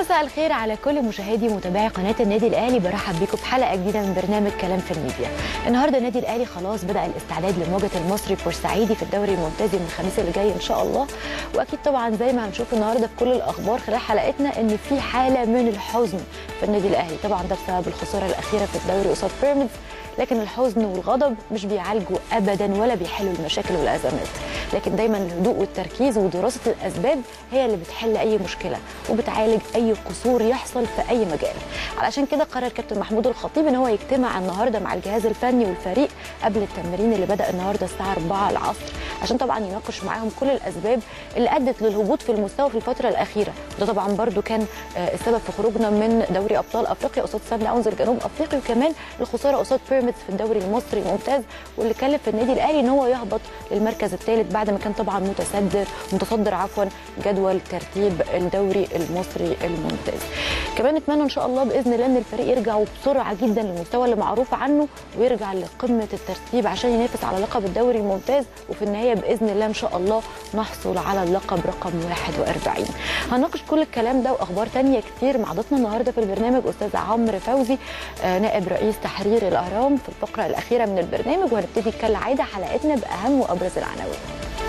مساء الخير على كل مشاهدي ومتابعي قناه النادي الاهلي برحب بيكم بحلقه جديده من برنامج كلام في الميديا. النهارده النادي الاهلي خلاص بدا الاستعداد لمواجهه المصري بورسعيدي في الدوري الممتاز من الخميس اللي جاي ان شاء الله واكيد طبعا زي ما هنشوف النهارده في كل الاخبار خلال حلقتنا ان في حاله من الحزن في النادي الاهلي طبعا ده بسبب الخساره الاخيره في الدوري قصاد بيراميدز لكن الحزن والغضب مش بيعالجوا ابدا ولا بيحلوا المشاكل والازمات لكن دايما الهدوء والتركيز ودراسه الاسباب هي اللي بتحل اي مشكله وبتعالج اي قصور يحصل في اي مجال علشان كده قرر كابتن محمود الخطيب ان هو يجتمع النهارده مع الجهاز الفني والفريق قبل التمرين اللي بدا النهارده الساعه 4 العصر عشان طبعا يناقش معاهم كل الاسباب اللي ادت للهبوط في المستوى في الفتره الاخيره وده طبعا برده كان السبب في خروجنا من دوري ابطال افريقيا قصاد سان داونز الجنوب افريقي وكمان الخساره قصاد بيراميدز في الدوري المصري الممتاز واللي كلف النادي الاهلي ان هو يهبط للمركز الثالث بعد ما كان طبعا متصدر متصدر عفوا جدول ترتيب الدوري المصري الممتاز كمان نتمنى ان شاء الله باذن الله ان الفريق يرجع بسرعه جدا للمستوى اللي معروف عنه ويرجع لقمه الترتيب عشان ينافس على لقب الدوري الممتاز وفي النهايه باذن الله ان شاء الله نحصل على اللقب رقم 41 هنناقش كل الكلام ده واخبار تانية كتير مع ضيفنا النهارده في البرنامج استاذ عمرو فوزي نائب رئيس تحرير الاهرام في الفقره الاخيره من البرنامج وهنبتدي كالعاده حلقتنا باهم وابرز العناوين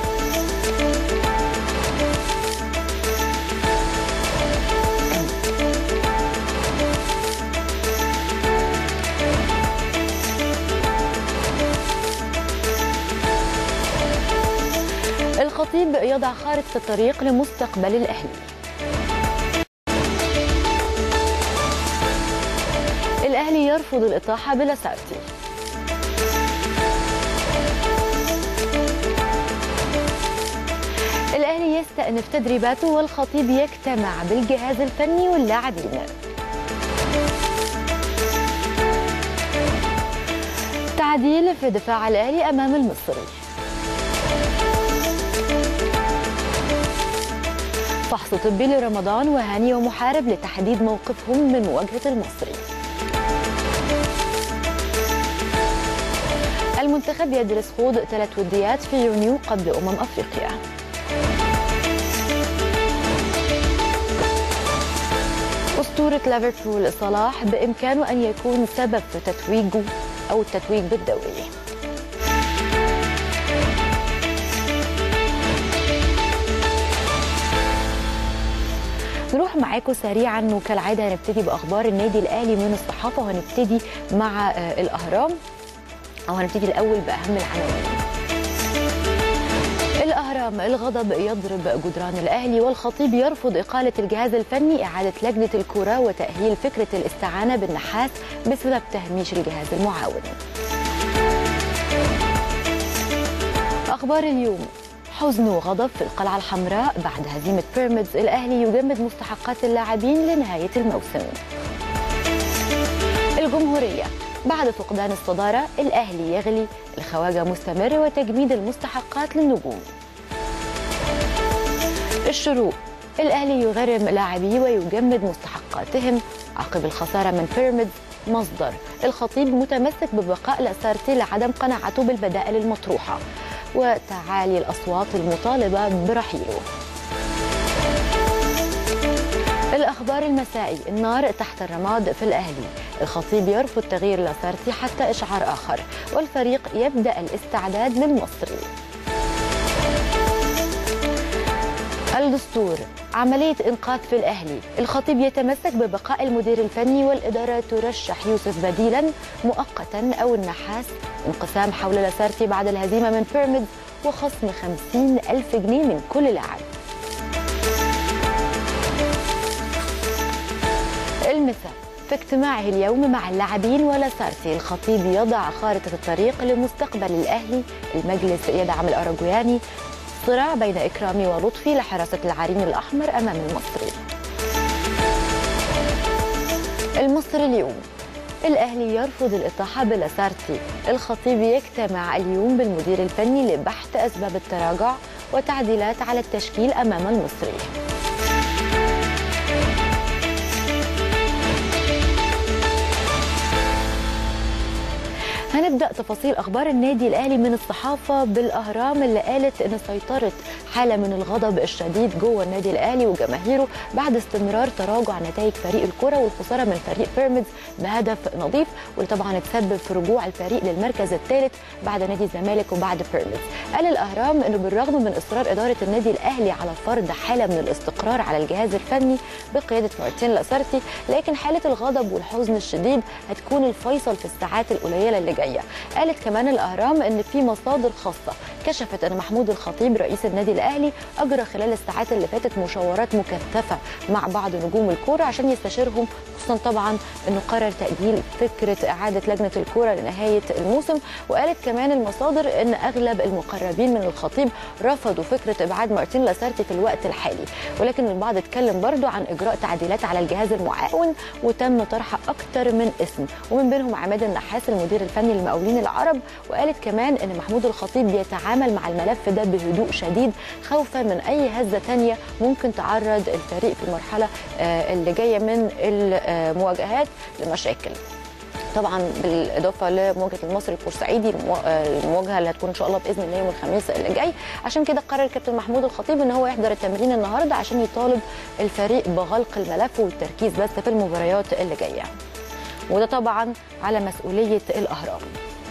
الخطيب يضع خارطة الطريق لمستقبل الأهلي الأهلي يرفض الإطاحة بلاسارتي الأهلي يستأنف تدريباته والخطيب يجتمع بالجهاز الفني واللاعبين تعديل في دفاع الأهلي أمام المصري فحص طبي لرمضان وهاني ومحارب لتحديد موقفهم من مواجهة المصري المنتخب يدرس خوض ثلاث وديات في يونيو قبل أمم أفريقيا أسطورة ليفربول صلاح بإمكانه أن يكون سبب في تتويجه أو التتويج بالدوري نروح معاكم سريعا وكالعاده هنبتدي باخبار النادي الاهلي من الصحافه وهنبتدي مع الاهرام او هنبتدي الاول باهم العناوين الأهرام الغضب يضرب جدران الأهلي والخطيب يرفض إقالة الجهاز الفني إعادة لجنة الكرة وتأهيل فكرة الاستعانة بالنحاس بسبب تهميش الجهاز المعاون أخبار اليوم حزن وغضب في القلعة الحمراء بعد هزيمة بيراميدز الأهلي يجمد مستحقات اللاعبين لنهاية الموسم الجمهورية بعد فقدان الصدارة الأهلي يغلي الخواجة مستمر وتجميد المستحقات للنجوم الشروق الأهلي يغرم لاعبيه ويجمد مستحقاتهم عقب الخسارة من بيراميدز مصدر الخطيب متمسك ببقاء لاسارتي لعدم قناعته بالبدائل المطروحة وتعالي الأصوات المطالبة برحيله الأخبار المسائي النار تحت الرماد في الأهلي الخطيب يرفض تغيير لاسارتي حتى إشعار آخر والفريق يبدأ الاستعداد للمصري الدستور عملية إنقاذ في الأهلي الخطيب يتمسك ببقاء المدير الفني والإدارة ترشح يوسف بديلا مؤقتا أو النحاس انقسام حول لاسارتي بعد الهزيمة من بيراميدز وخصم 50 ألف جنيه من كل لاعب المساء في اجتماعه اليوم مع اللاعبين ولاسارتي الخطيب يضع خارطة الطريق لمستقبل الأهلي المجلس يدعم الأراجوياني صراع بين إكرامي ولطفي لحراسة العرين الأحمر أمام المصري المصري اليوم الأهلي يرفض الإطاحة بلاسارتي الخطيب يجتمع اليوم بالمدير الفني لبحث أسباب التراجع وتعديلات على التشكيل أمام المصري ونبدا تفاصيل اخبار النادي الاهلي من الصحافه بالاهرام اللي قالت ان سيطرت حاله من الغضب الشديد جوه النادي الاهلي وجماهيره بعد استمرار تراجع نتائج فريق الكره والخساره من فريق بيراميدز بهدف نظيف واللي طبعا اتسبب في رجوع الفريق للمركز الثالث بعد نادي الزمالك وبعد بيراميدز قال الاهرام انه بالرغم من اصرار اداره النادي الاهلي على فرض حاله من الاستقرار على الجهاز الفني بقياده مارتين لاسارتي لكن حاله الغضب والحزن الشديد هتكون الفيصل في الساعات القليله اللي جايه قالت كمان الاهرام ان في مصادر خاصه كشفت ان محمود الخطيب رئيس النادي الاهلي اجرى خلال الساعات اللي فاتت مشاورات مكثفه مع بعض نجوم الكوره عشان يستشيرهم خصوصا طبعا انه قرر تاجيل فكره اعاده لجنه الكوره لنهايه الموسم وقالت كمان المصادر ان اغلب المقربين من الخطيب رفضوا فكره ابعاد مارتين لاسارتي في الوقت الحالي ولكن البعض اتكلم برضو عن اجراء تعديلات على الجهاز المعاون وتم طرح اكثر من اسم ومن بينهم عماد النحاس المدير الفني للمقاولين العرب وقالت كمان ان محمود الخطيب بيتعامل مع الملف ده بهدوء شديد خوفا من اي هزه ثانيه ممكن تعرض الفريق في المرحله اللي جايه من المواجهات لمشاكل طبعا بالاضافه لمواجهه المصري البورسعيدي المواجهه اللي هتكون ان شاء الله باذن الله يوم الخميس اللي جاي عشان كده قرر الكابتن محمود الخطيب ان هو يحضر التمرين النهارده عشان يطالب الفريق بغلق الملف والتركيز بس في المباريات اللي جايه وده طبعا على مسؤوليه الاهرام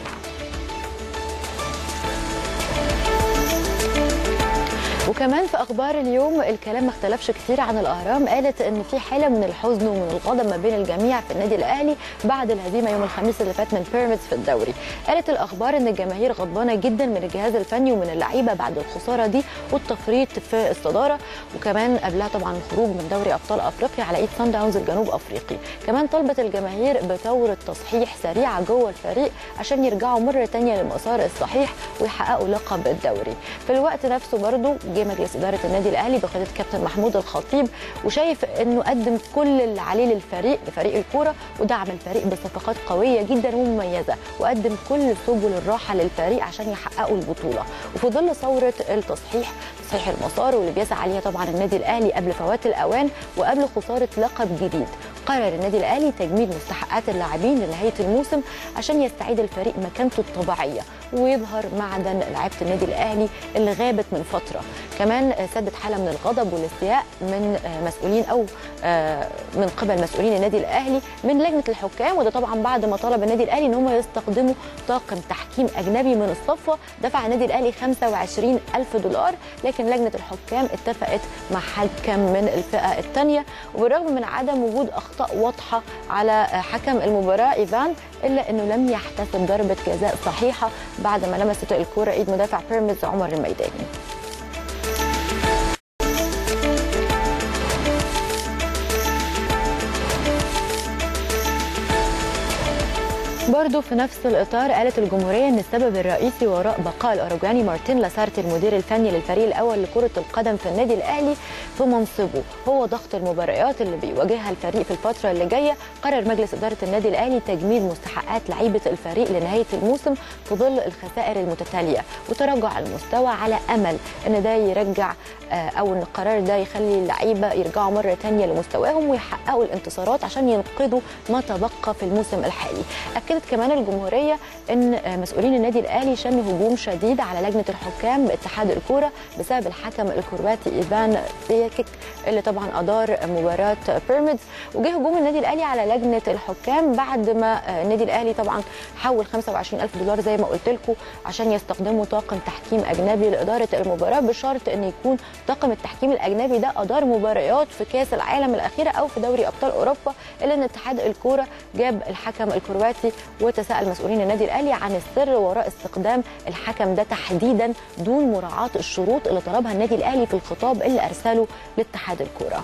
وكمان في اخبار اليوم الكلام ما اختلفش كتير عن الاهرام قالت ان في حاله من الحزن ومن الغضب ما بين الجميع في النادي الاهلي بعد الهزيمه يوم الخميس اللي فات من بيراميدز في الدوري قالت الاخبار ان الجماهير غضبانه جدا من الجهاز الفني ومن اللعيبه بعد الخساره دي والتفريط في الصداره وكمان قبلها طبعا الخروج من دوري ابطال افريقيا على ايد سان داونز الجنوب افريقي كمان طلبت الجماهير بثوره تصحيح سريعه جوه الفريق عشان يرجعوا مره ثانيه للمسار الصحيح ويحققوا لقب الدوري في الوقت نفسه برضو جه مجلس اداره النادي الاهلي بقياده كابتن محمود الخطيب وشايف انه قدم كل اللي عليه للفريق لفريق الكوره ودعم الفريق بصفقات قويه جدا ومميزه وقدم كل سبل الراحه للفريق عشان يحققوا البطوله وفي ظل ثوره التصحيح تصحيح المسار واللي بيسعى عليها طبعا النادي الاهلي قبل فوات الاوان وقبل خساره لقب جديد قرر النادي الاهلي تجميد مستحقات اللاعبين لنهايه الموسم عشان يستعيد الفريق مكانته الطبيعيه ويظهر معدن لعيبه النادي الاهلي اللي غابت من فتره كمان سدت حاله من الغضب والاستياء من مسؤولين او من قبل مسؤولين النادي الاهلي من لجنه الحكام وده طبعا بعد ما طلب النادي الاهلي ان هم يستخدموا طاقم تحكيم اجنبي من الصفوه دفع النادي الاهلي 25 الف دولار لكن لجنه الحكام اتفقت مع حكم من الفئه الثانيه وبالرغم من عدم وجود اخطاء واضحه على حكم المباراه ايفان الا انه لم يحتسب ضربه جزاء صحيحه بعد ما لمست الكره ايد مدافع بيراميدز عمر الميداني برضه في نفس الاطار قالت الجمهوريه ان السبب الرئيسي وراء بقاء الاوروجواني مارتين لاسارتي المدير الفني للفريق الاول لكره القدم في النادي الاهلي في منصبه هو ضغط المباريات اللي بيواجهها الفريق في الفتره اللي جايه قرر مجلس اداره النادي الاهلي تجميد مستحقات لعيبه الفريق لنهايه الموسم في ظل الخسائر المتتاليه وتراجع المستوى على امل ان ده يرجع او ان القرار ده يخلي اللعيبه يرجعوا مره ثانيه لمستواهم ويحققوا الانتصارات عشان ينقذوا ما تبقى في الموسم الحالي اكدت كمان الجمهوريه ان مسؤولين النادي الاهلي شنوا هجوم شديد على لجنه الحكام باتحاد الكوره بسبب الحكم الكرواتي ايفان بيكيك اللي طبعا ادار مباراه بيراميدز وجه هجوم النادي الاهلي على لجنه الحكام بعد ما النادي الاهلي طبعا حول 25 الف دولار زي ما قلت لكم عشان يستخدموا طاقم تحكيم اجنبي لاداره المباراه بشرط ان يكون طاقم التحكيم الاجنبي ده ادار مباريات في كاس العالم الاخيره او في دوري ابطال اوروبا الا ان اتحاد الكوره جاب الحكم الكرواتي وتساءل مسؤولين النادي الاهلي عن السر وراء استخدام الحكم ده تحديدا دون مراعاه الشروط اللي طلبها النادي الاهلي في الخطاب اللي ارسله لاتحاد الكوره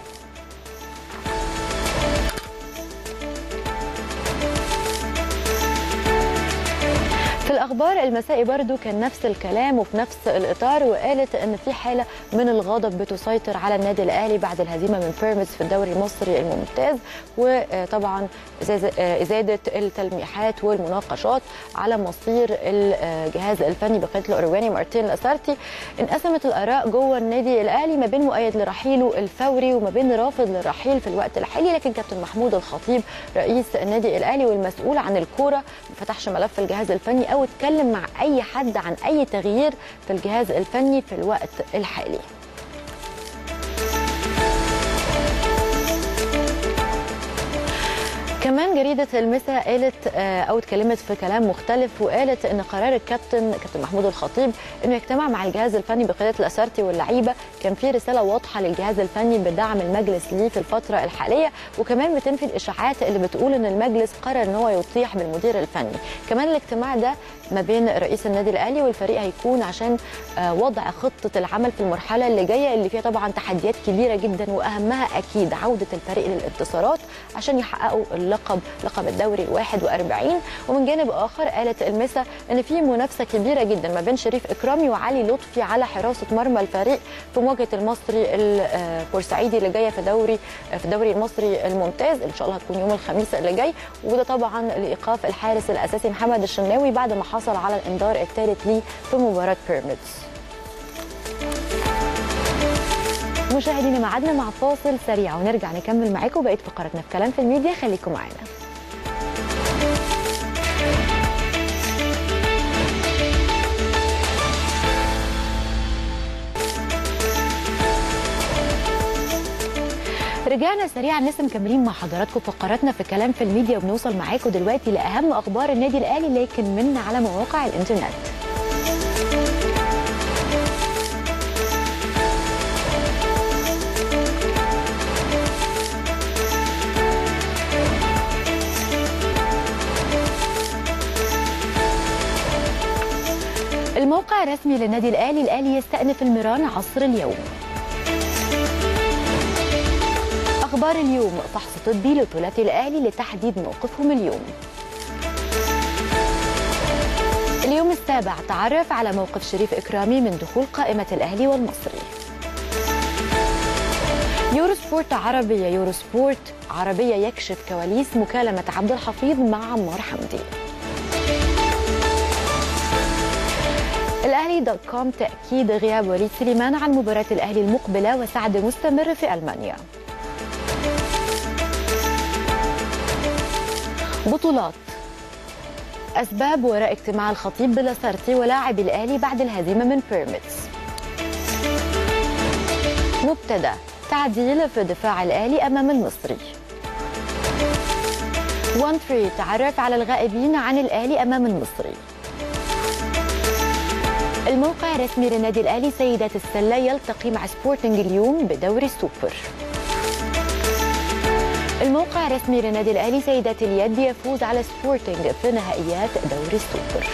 في الاخبار المسائي برضو كان نفس الكلام وفي نفس الاطار وقالت ان في حاله من الغضب بتسيطر على النادي الاهلي بعد الهزيمه من بيراميدز في الدوري المصري الممتاز وطبعا ازاده التلميحات والمناقشات على مصير الجهاز الفني بقياده الاورواني مارتين لاسارتي انقسمت الاراء جوه النادي الاهلي ما بين مؤيد لرحيله الفوري وما بين رافض للرحيل في الوقت الحالي لكن كابتن محمود الخطيب رئيس النادي الاهلي والمسؤول عن الكوره ما فتحش ملف الجهاز الفني او اتكلم مع اي حد عن اي تغيير في الجهاز الفني في الوقت الحالي كمان جريدة المسا قالت أو اتكلمت في كلام مختلف وقالت إن قرار الكابتن كابتن محمود الخطيب إنه يجتمع مع الجهاز الفني بقيادة الأسارتي واللعيبة كان في رسالة واضحة للجهاز الفني بدعم المجلس ليه في الفترة الحالية وكمان بتنفي الإشاعات اللي بتقول إن المجلس قرر إن هو يطيح بالمدير الفني كمان الاجتماع ده ما بين رئيس النادي الأهلي والفريق هيكون عشان وضع خطة العمل في المرحلة اللي جاية اللي فيها طبعا تحديات كبيرة جدا وأهمها أكيد عودة الفريق للانتصارات عشان يحققوا اللقب لقب الدوري ال 41 ومن جانب اخر قالت المسا ان في منافسه كبيره جدا ما بين شريف اكرامي وعلي لطفي على حراسه مرمى الفريق في مواجهه المصري البورسعيدي اللي جايه في دوري في الدوري المصري الممتاز ان شاء الله هتكون يوم الخميس اللي جاي وده طبعا لايقاف الحارس الاساسي محمد الشناوي بعد ما حصل على الانذار الثالث ليه في مباراه بيراميدز مشاهدينا معادنا مع فاصل سريع ونرجع نكمل معاكم بقيه فقراتنا في كلام في الميديا خليكم معانا رجعنا سريعا لسه مكملين مع حضراتكم فقراتنا في كلام في الميديا وبنوصل معاكم دلوقتي لاهم اخبار النادي الاهلي لكن منا على مواقع الانترنت الموقع الرسمي للنادي الاهلي الاهلي يستأنف الميران عصر اليوم اخبار اليوم فحص طبي لثلاثي الاهلي لتحديد موقفهم اليوم اليوم السابع تعرف على موقف شريف اكرامي من دخول قائمه الاهلي والمصري يورو سبورت عربيه يورو سبورت عربيه يكشف كواليس مكالمه عبد الحفيظ مع عمار حمدي الاهلي دوت كوم تاكيد غياب وليد سليمان عن مباراه الاهلي المقبله وسعد مستمر في المانيا بطولات اسباب وراء اجتماع الخطيب بلاسارتي ولاعب الاهلي بعد الهزيمه من بيراميدز مبتدا تعديل في دفاع الاهلي امام المصري 1 3 تعرف على الغائبين عن الاهلي امام المصري الموقع الرسمي للنادي الاهلي سيدات السله يلتقي مع سبورتنج اليوم بدوري السوبر الموقع الرسمي للنادي الاهلي سيدات اليد يفوز على سبورتنج في نهائيات دوري السوبر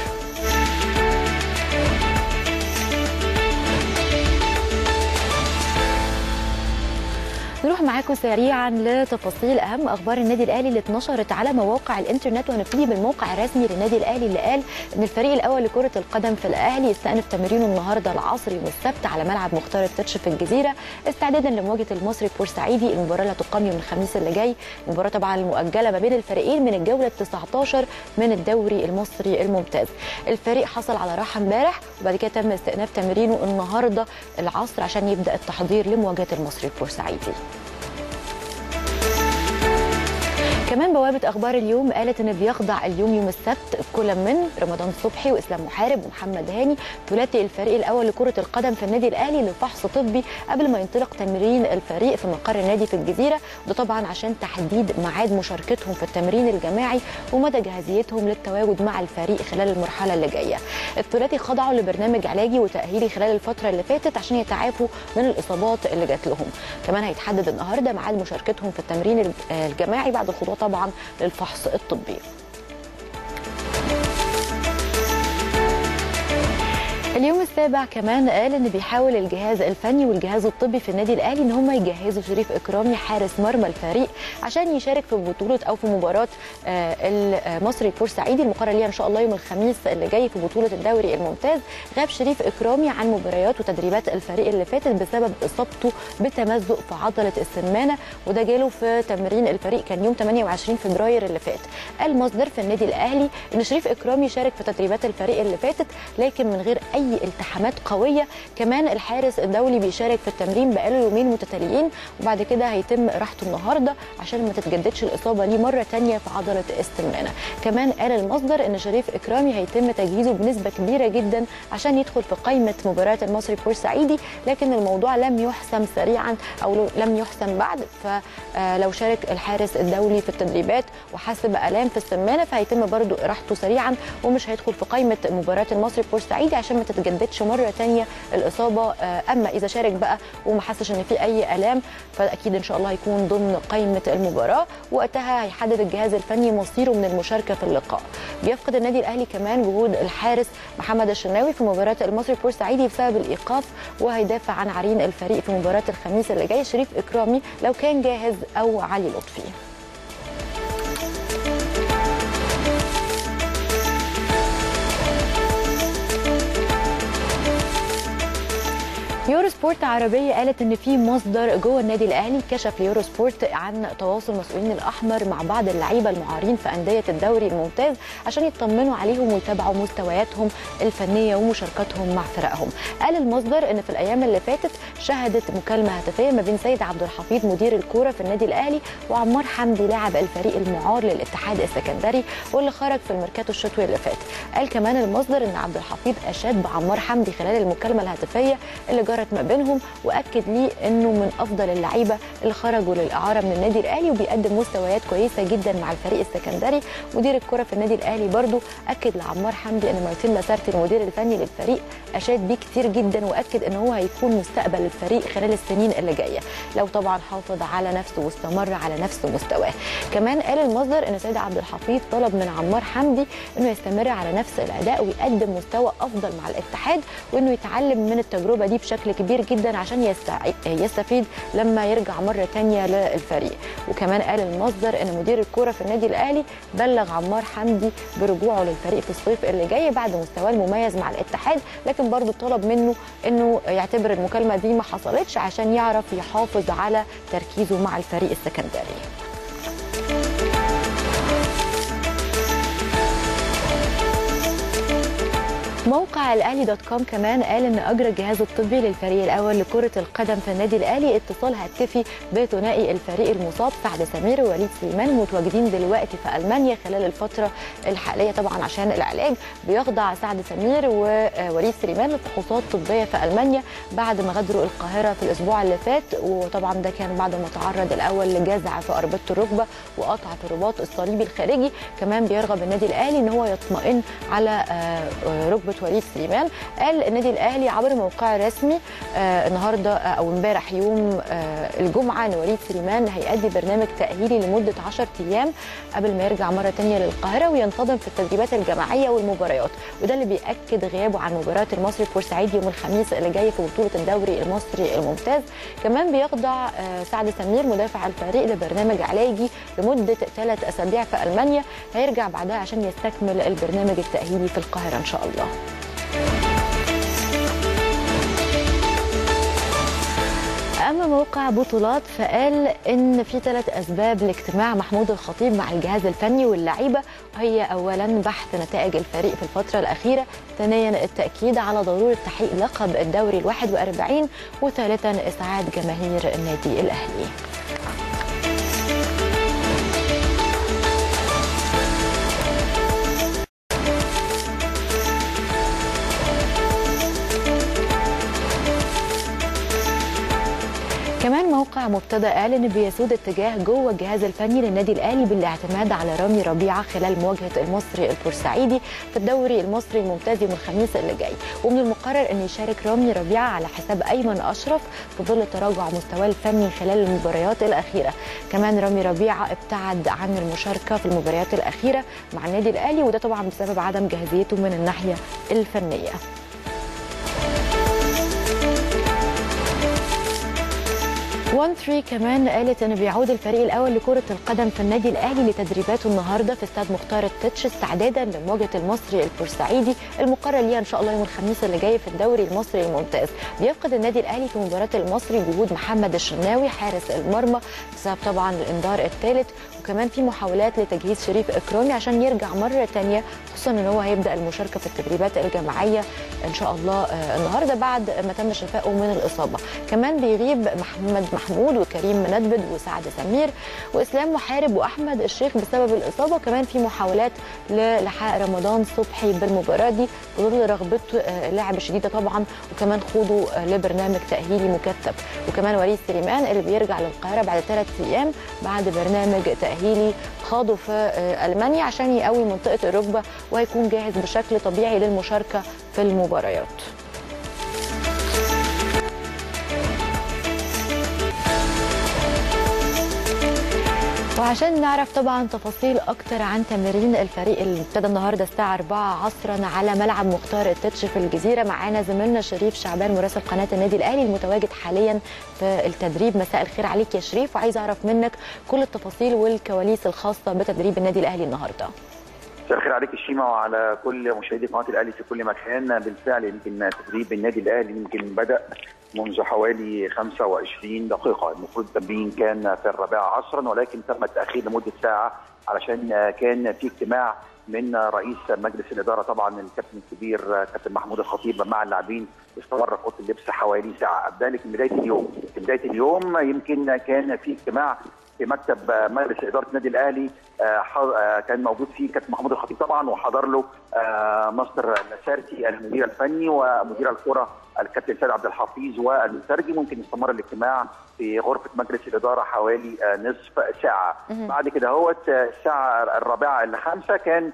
نروح معاكم سريعا لتفاصيل اهم اخبار النادي الاهلي اللي اتنشرت على مواقع الانترنت وهنبتدي بالموقع الرسمي للنادي الاهلي اللي قال ان الفريق الاول لكره القدم في الاهلي يستأنف تمرينه النهارده العصر يوم السبت على ملعب مختار التتش في الجزيره استعدادا لمواجهه المصري البورسعيدي المباراه اللي هتقام يوم الخميس اللي جاي المباراه طبعا المؤجله ما بين الفريقين من الجوله ال 19 من الدوري المصري الممتاز الفريق حصل على راحه امبارح وبعد كده تم استئناف تمرينه النهارده العصر عشان يبدا التحضير لمواجهه المصري البورسعيدي كمان بوابة أخبار اليوم قالت إن بيخضع اليوم يوم السبت كل من رمضان صبحي وإسلام محارب ومحمد هاني ثلاثي الفريق الأول لكرة القدم في النادي الأهلي لفحص طبي قبل ما ينطلق تمرين الفريق في مقر النادي في الجزيرة ده طبعا عشان تحديد ميعاد مشاركتهم في التمرين الجماعي ومدى جاهزيتهم للتواجد مع الفريق خلال المرحلة اللي جاية الثلاثي خضعوا لبرنامج علاجي وتأهيلي خلال الفترة اللي فاتت عشان يتعافوا من الإصابات اللي جات لهم كمان هيتحدد النهارده ميعاد مشاركتهم في التمرين الجماعي بعد الخضوع طبعا للفحص الطبي اليوم السابع كمان قال ان بيحاول الجهاز الفني والجهاز الطبي في النادي الاهلي ان هم يجهزوا شريف اكرامي حارس مرمى الفريق عشان يشارك في بطوله او في مباراه آه، المصري البورسعيدي المقرر ليها ان شاء الله يوم الخميس اللي جاي في بطوله الدوري الممتاز غاب شريف اكرامي عن مباريات وتدريبات الفريق اللي فاتت بسبب اصابته بتمزق في عضله السمانه وده جاله في تمرين الفريق كان يوم 28 فبراير اللي فات قال مصدر في النادي الاهلي ان شريف اكرامي شارك في تدريبات الفريق اللي فاتت لكن من غير اي التحامات قويه كمان الحارس الدولي بيشارك في التمرين بقاله يومين متتاليين وبعد كده هيتم راحته النهارده عشان ما تتجددش الاصابه ليه مره تانية في عضله السمانه كمان قال المصدر ان شريف اكرامي هيتم تجهيزه بنسبه كبيره جدا عشان يدخل في قائمه مباريات المصري بورسعيدي لكن الموضوع لم يحسم سريعا او لو- لم يحسم بعد فلو شارك الحارس الدولي في التدريبات وحس بالام في السمانه فهيتم برضو راحته سريعا ومش هيدخل في قائمه مباريات المصري بورسعيدي عشان ما تتجددش مره تانية الاصابه آه، اما اذا شارك بقى وما حسش ان في اي الام فاكيد ان شاء الله هيكون ضمن قائمه المباراه وقتها هيحدد الجهاز الفني مصيره من المشاركه في اللقاء بيفقد النادي الاهلي كمان جهود الحارس محمد الشناوي في مباراه المصري بورسعيدي بسبب الايقاف وهيدافع عن عرين الفريق في مباراه الخميس اللي جاي شريف اكرامي لو كان جاهز او علي لطفي يورو سبورت عربية قالت ان في مصدر جوه النادي الاهلي كشف ليورو سبورت عن تواصل مسؤولين الاحمر مع بعض اللعيبه المعارين في انديه الدوري الممتاز عشان يطمنوا عليهم ويتابعوا مستوياتهم الفنيه ومشاركاتهم مع فرقهم. قال المصدر ان في الايام اللي فاتت شهدت مكالمه هاتفيه ما بين سيد عبد الحفيظ مدير الكوره في النادي الاهلي وعمار حمدي لاعب الفريق المعار للاتحاد السكندري واللي خرج في الميركاتو الشتوي اللي فات. قال كمان المصدر ان عبد الحفيظ اشاد بعمار حمدي خلال المكالمه الهاتفيه اللي جرت ما بينهم واكد ليه انه من افضل اللعيبه اللي خرجوا للاعاره من النادي الاهلي وبيقدم مستويات كويسه جدا مع الفريق السكندري مدير الكره في النادي الاهلي برضو اكد لعمار حمدي ان مارتين لاسارتي المدير الفني للفريق اشاد بيه كتير جدا واكد ان هو هيكون مستقبل الفريق خلال السنين اللي جايه لو طبعا حافظ على نفسه واستمر على نفس مستواه كمان قال المصدر ان سيد عبد الحفيظ طلب من عمار حمدي انه يستمر على نفس الاداء ويقدم مستوى افضل مع الاتحاد وانه يتعلم من التجربه دي بشكل كبير جدا عشان يستع- يستفيد لما يرجع مره تانية للفريق وكمان قال المصدر ان مدير الكوره في النادي الاهلي بلغ عمار حمدي برجوعه للفريق في الصيف اللي جاي بعد مستواه المميز مع الاتحاد لكن برضه طلب منه انه يعتبر المكالمه دي ما حصلتش عشان يعرف يحافظ على تركيزه مع الفريق السكندري موقع الاهلي دوت كوم كمان قال ان اجرى الجهاز الطبي للفريق الاول لكره القدم في النادي الاهلي اتصال هاتفي بثنائي الفريق المصاب سعد سمير ووليد سليمان متواجدين دلوقتي في المانيا خلال الفتره الحاليه طبعا عشان العلاج بيخضع سعد سمير ووليد سليمان لفحوصات طبيه في المانيا بعد ما غادروا القاهره في الاسبوع اللي فات وطبعا ده كان بعد ما تعرض الاول لجزع في اربطه الركبه وقطع في الرباط الصليبي الخارجي كمان بيرغب النادي الاهلي ان هو يطمئن على آه، ركبه وليد سليمان قال النادي الاهلي عبر موقعه الرسمي آه، النهارده آه، او امبارح يوم آه، الجمعه ان وليد سليمان هيأدي برنامج تأهيلي لمده 10 ايام قبل ما يرجع مره تانية للقاهره وينتظم في التدريبات الجماعيه والمباريات وده اللي بيأكد غيابه عن مباراه المصري بورسعيد يوم الخميس اللي جاي في بطوله الدوري المصري الممتاز كمان بيخضع آه، سعد سمير مدافع الفريق لبرنامج علاجي لمده ثلاث اسابيع في المانيا هيرجع بعدها عشان يستكمل البرنامج التأهيلي في القاهره ان شاء الله اما موقع بطولات فقال ان في ثلاث اسباب لاجتماع محمود الخطيب مع الجهاز الفني واللعيبه وهي اولا بحث نتائج الفريق في الفتره الاخيره ثانيا التاكيد على ضروره تحقيق لقب الدوري ال 41 وثالثا اسعاد جماهير النادي الاهلي كمان موقع مبتدا قال ان بيسود اتجاه جوه الجهاز الفني للنادي الاهلي بالاعتماد على رامي ربيعه خلال مواجهه المصري البورسعيدي في الدوري المصري الممتاز يوم الخميس اللي جاي ومن المقرر ان يشارك رامي ربيعه على حساب ايمن اشرف في ظل تراجع مستواه الفني خلال المباريات الاخيره كمان رامي ربيعه ابتعد عن المشاركه في المباريات الاخيره مع النادي الاهلي وده طبعا بسبب عدم جاهزيته من الناحيه الفنيه 1 3 كمان قالت ان بيعود الفريق الاول لكره القدم في النادي الاهلي لتدريباته النهارده في استاد مختار التتش استعدادا لمواجهه المصري البورسعيدي المقرر ليها ان شاء الله يوم الخميس اللي جاي في الدوري المصري الممتاز بيفقد النادي الاهلي في مباراه المصري جهود محمد الشناوي حارس المرمى بسبب طبعا الانذار الثالث وكمان في محاولات لتجهيز شريف اكرامي عشان يرجع مره ثانيه خصوصا ان هو هيبدا المشاركه في التدريبات الجماعيه ان شاء الله النهارده بعد ما تم شفائه من الاصابه كمان بيغيب محمد محمود وكريم مندبد وسعد سمير واسلام محارب واحمد الشيخ بسبب الاصابه وكمان في محاولات للحاق رمضان صبحي بالمباراه دي بظل رغبته اللاعب الشديده طبعا وكمان خوضه لبرنامج تاهيلي مكثف وكمان وليد سليمان اللي بيرجع للقاهره بعد ثلاث ايام بعد برنامج تاهيلي خاضه في المانيا عشان يقوي منطقه الركبه وهيكون جاهز بشكل طبيعي للمشاركه في المباريات وعشان نعرف طبعا تفاصيل اكتر عن تمرين الفريق اللي ابتدى النهارده الساعه 4 عصرا على ملعب مختار التتش في الجزيره معانا زميلنا شريف شعبان مراسل قناه النادي الاهلي المتواجد حاليا في التدريب مساء الخير عليك يا شريف وعايز اعرف منك كل التفاصيل والكواليس الخاصه بتدريب النادي الاهلي النهارده مساء الخير عليك الشيما وعلى كل مشاهدي قناه الاهلي في كل مكان بالفعل يمكن تدريب النادي الاهلي يمكن بدا منذ حوالي 25 دقيقه المفروض التمرين كان في الرابعه عصرا ولكن تم التاخير لمده ساعه علشان كان في اجتماع من رئيس مجلس الاداره طبعا الكابتن الكبير كابتن محمود الخطيب مع اللاعبين استمر في اوضه اللبس حوالي ساعه ذلك من بدايه اليوم في بدايه اليوم يمكن كان في اجتماع في مكتب مجلس اداره النادي الاهلي كان موجود فيه كابتن محمود الخطيب طبعا وحضر له مستر نسارتي المدير الفني ومدير الكره الكابتن سيد عبد الحفيظ والمترجم ممكن استمر الاجتماع في غرفه مجلس الاداره حوالي نصف ساعه بعد كده هو الساعه الرابعه الا خمسه كان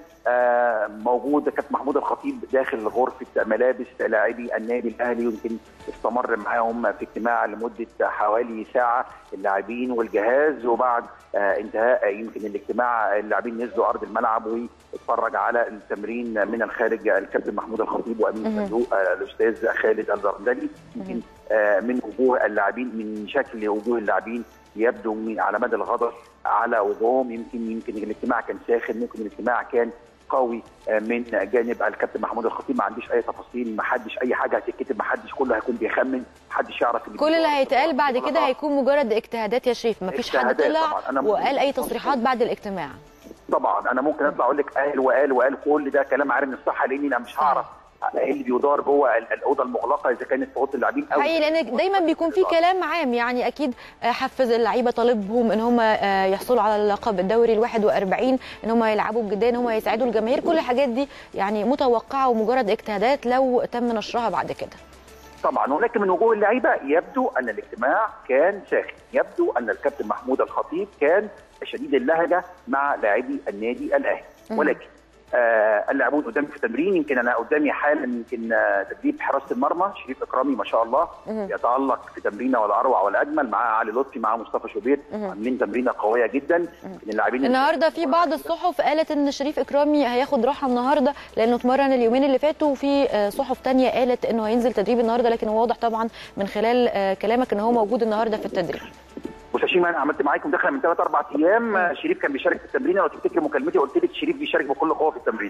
موجود كابتن محمود الخطيب داخل غرفه ملابس لاعبي النادي الاهلي يمكن استمر معاهم في اجتماع لمده حوالي ساعه اللاعبين والجهاز وبعد انتهاء يمكن الاجتماع اللاعبين نزلوا ارض الملعب واتفرج على التمرين من الخارج الكابتن محمود الخطيب وامين الصندوق الاستاذ خالد الزرندلي يمكن من وجوه اللاعبين من شكل وجوه اللاعبين يبدو من على مدى الغضب على وجوههم يمكن يمكن الاجتماع كان ساخن ممكن الاجتماع كان قوي من جانب الكابتن محمود الخطيب ما عنديش اي تفاصيل ما حدش اي حاجه هتتكتب ما حدش كله هيكون بيخمن ما حدش يعرف كل اللي هيتقال بعد كده هيكون مجرد اجتهادات يا شريف ما فيش حد طلع وقال اي تصريحات بعد الاجتماع طبعا انا ممكن اطلع اقول لك قال وقال وقال كل ده كلام عارف من الصحه لاني انا مش هعرف ايه اللي بيدار جوه الاوضه المغلقه اذا كانت في اوضه اللاعبين او حقيقي لان دايما بيكون في كلام عام يعني اكيد حفز اللعيبه طالبهم ان هم يحصلوا على اللقب الدوري ال 41 ان هم يلعبوا بجديه ان هم يساعدوا الجماهير كل الحاجات دي يعني متوقعه ومجرد اجتهادات لو تم نشرها بعد كده طبعا ولكن من وجوه اللعيبه يبدو ان الاجتماع كان ساخن يبدو ان الكابتن محمود الخطيب كان شديد اللهجه مع لاعبي النادي الاهلي ولكن آه اللاعبون قدامي في التمرين يمكن انا قدامي حالا يمكن آه تدريب حراسه المرمى شريف اكرامي ما شاء الله يتالق في تمرينه ولا اروع ولا اجمل معاه علي لطفي معاه مصطفى شوبير عاملين تمرينه قويه جدا اللاعبين النهارده في بعض الصحف قالت ان شريف اكرامي هياخد راحه النهارده لانه اتمرن اليومين اللي فاتوا وفي آه صحف ثانيه قالت انه هينزل تدريب النهارده لكن واضح طبعا من خلال آه كلامك ان هو موجود النهارده في التدريب بص يا شيماء انا عملت معاكم مداخله من ثلاث اربع ايام شريف كان بيشارك في التمرين لو تفتكر مكالمتي قلت لك شريف بيشارك بكل قوه في التمرين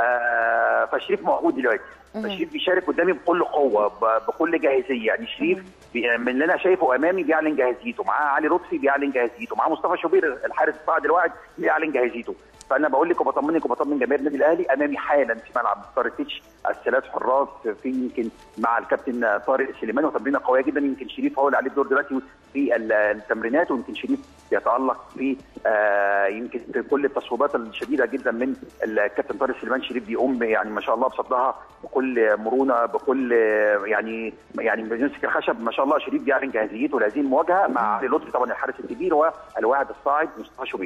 آه فشريف موجود دلوقتي فشريف بيشارك قدامي بكل قوه بكل جاهزيه يعني شريف من اللي انا شايفه امامي بيعلن جاهزيته معاه علي لطفي بيعلن جاهزيته معاه مصطفى شوبير الحارس الصاعد الواحد بيعلن جاهزيته فانا بقول لك وبطمنك وبطمن جماهير النادي الاهلي امامي حالا في ملعب مختار تيتش الثلاث حراس في يمكن مع الكابتن طارق سليمان وتمرينه قويه جدا يمكن شريف هو اللي عليه الدور دلوقتي في التمرينات ويمكن شريف يتالق في آه يمكن في كل التصويبات الشديده جدا من الكابتن طارق سليمان شريف بيقوم يعني ما شاء الله بصدها بكل مرونه بكل يعني يعني بيمسك الخشب ما شاء الله شريف بيعلن جاهزيته لهذه المواجهه مع علي لطفي طبعا الحارس الكبير والواعد الصاعد مصطفى شوبير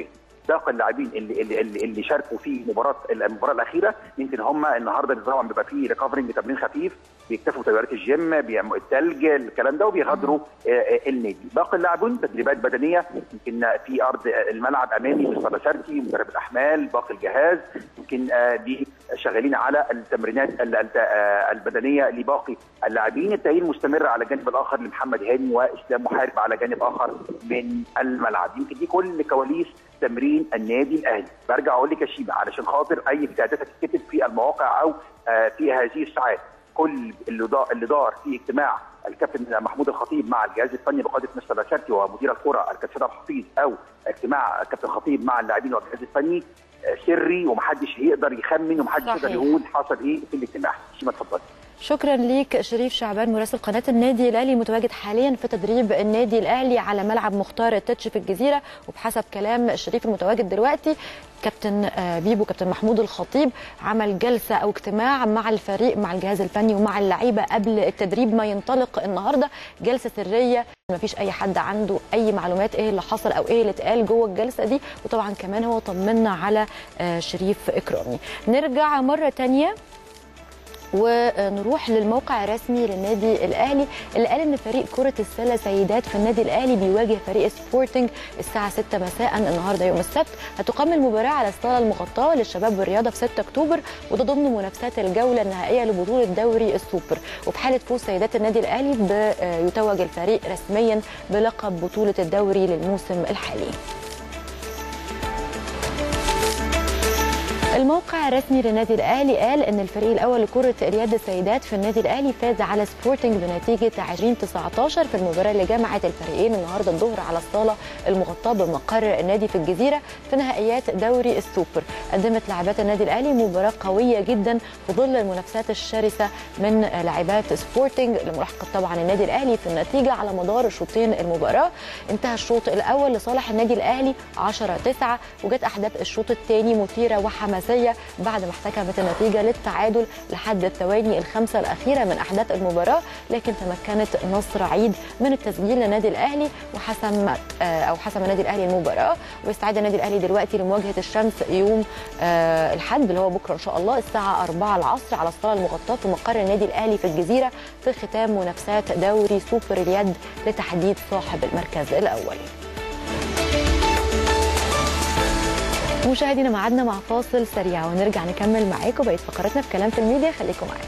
باقي اللاعبين اللي اللي اللي, اللي شاركوا في مباراه المباراه الاخيره يمكن هم النهارده طبعا بيبقى فيه ريكفرنج تمرين خفيف بيكتفوا تدريبات الجيم بيعملوا الثلج الكلام ده وبيغادروا النادي باقي اللاعبين تدريبات بدنيه يمكن في ارض الملعب امامي مستر بسارتي مدرب الاحمال باقي الجهاز يمكن دي شغالين على التمرينات البدنيه لباقي اللاعبين التاهيل مستمر على الجانب الاخر لمحمد هاني واسلام محارب على جانب اخر من الملعب يمكن دي كل كواليس تمرين النادي الاهلي برجع اقول لك يا شيبه علشان خاطر اي اجتهادات هتتكتب في المواقع او في هذه الساعات كل اللي دار, اللي دار في اجتماع الكابتن محمود الخطيب مع الجهاز الفني بقياده مستر بشارتي ومدير الكره الكابتن سيد الحفيظ او اجتماع الكابتن الخطيب مع اللاعبين والجهاز الفني سري ومحدش هيقدر يخمن ومحدش يقدر يقول حصل ايه في الاجتماع شيماء اتفضلي شكرا ليك شريف شعبان مراسل قناه النادي الاهلي متواجد حاليا في تدريب النادي الاهلي على ملعب مختار التتش في الجزيره وبحسب كلام شريف المتواجد دلوقتي كابتن بيبو كابتن محمود الخطيب عمل جلسه او اجتماع مع الفريق مع الجهاز الفني ومع اللعيبه قبل التدريب ما ينطلق النهارده جلسه سريه ما فيش اي حد عنده اي معلومات ايه اللي حصل او ايه اللي اتقال جوه الجلسه دي وطبعا كمان هو طمنا على شريف اكرامي نرجع مره ثانيه ونروح للموقع الرسمي للنادي الاهلي اللي قال ان فريق كره السله سيدات في النادي الاهلي بيواجه فريق سبورتنج الساعه 6 مساء النهارده يوم السبت هتقام المباراه على الصاله المغطاه للشباب والرياضه في 6 اكتوبر وده ضمن منافسات الجوله النهائيه لبطوله دوري السوبر وفي حاله فوز سيدات النادي الاهلي يتوج الفريق رسميا بلقب بطوله الدوري للموسم الحالي الموقع الرسمي للنادي الاهلي قال ان الفريق الاول لكره اليد السيدات في النادي الاهلي فاز على سبورتنج بنتيجه 20 19 في المباراه اللي جمعت الفريقين النهارده الظهر على الصاله المغطاه بمقر النادي في الجزيره في نهائيات دوري السوبر قدمت لاعبات النادي الاهلي مباراه قويه جدا في ظل المنافسات الشرسه من لاعبات سبورتنج لملاحقه طبعا النادي الاهلي في النتيجه على مدار شوطين المباراه انتهى الشوط الاول لصالح النادي الاهلي 10 9 وجت احداث الشوط الثاني مثيره وحماسيه الحماسيه بعد ما احتكمت النتيجه للتعادل لحد الثواني الخمسه الاخيره من احداث المباراه لكن تمكنت نصر عيد من التسجيل للنادي الاهلي وحسمت او حسم النادي الاهلي المباراه ويستعد النادي الاهلي دلوقتي لمواجهه الشمس يوم الحد اللي هو بكره ان شاء الله الساعه 4 العصر على الصاله المغطاه في مقر النادي الاهلي في الجزيره في ختام منافسات دوري سوبر اليد لتحديد صاحب المركز الاول. مشاهدينا معادنا مع فاصل سريع ونرجع نكمل معاكم بقيه فقراتنا في كلام في الميديا خليكم معانا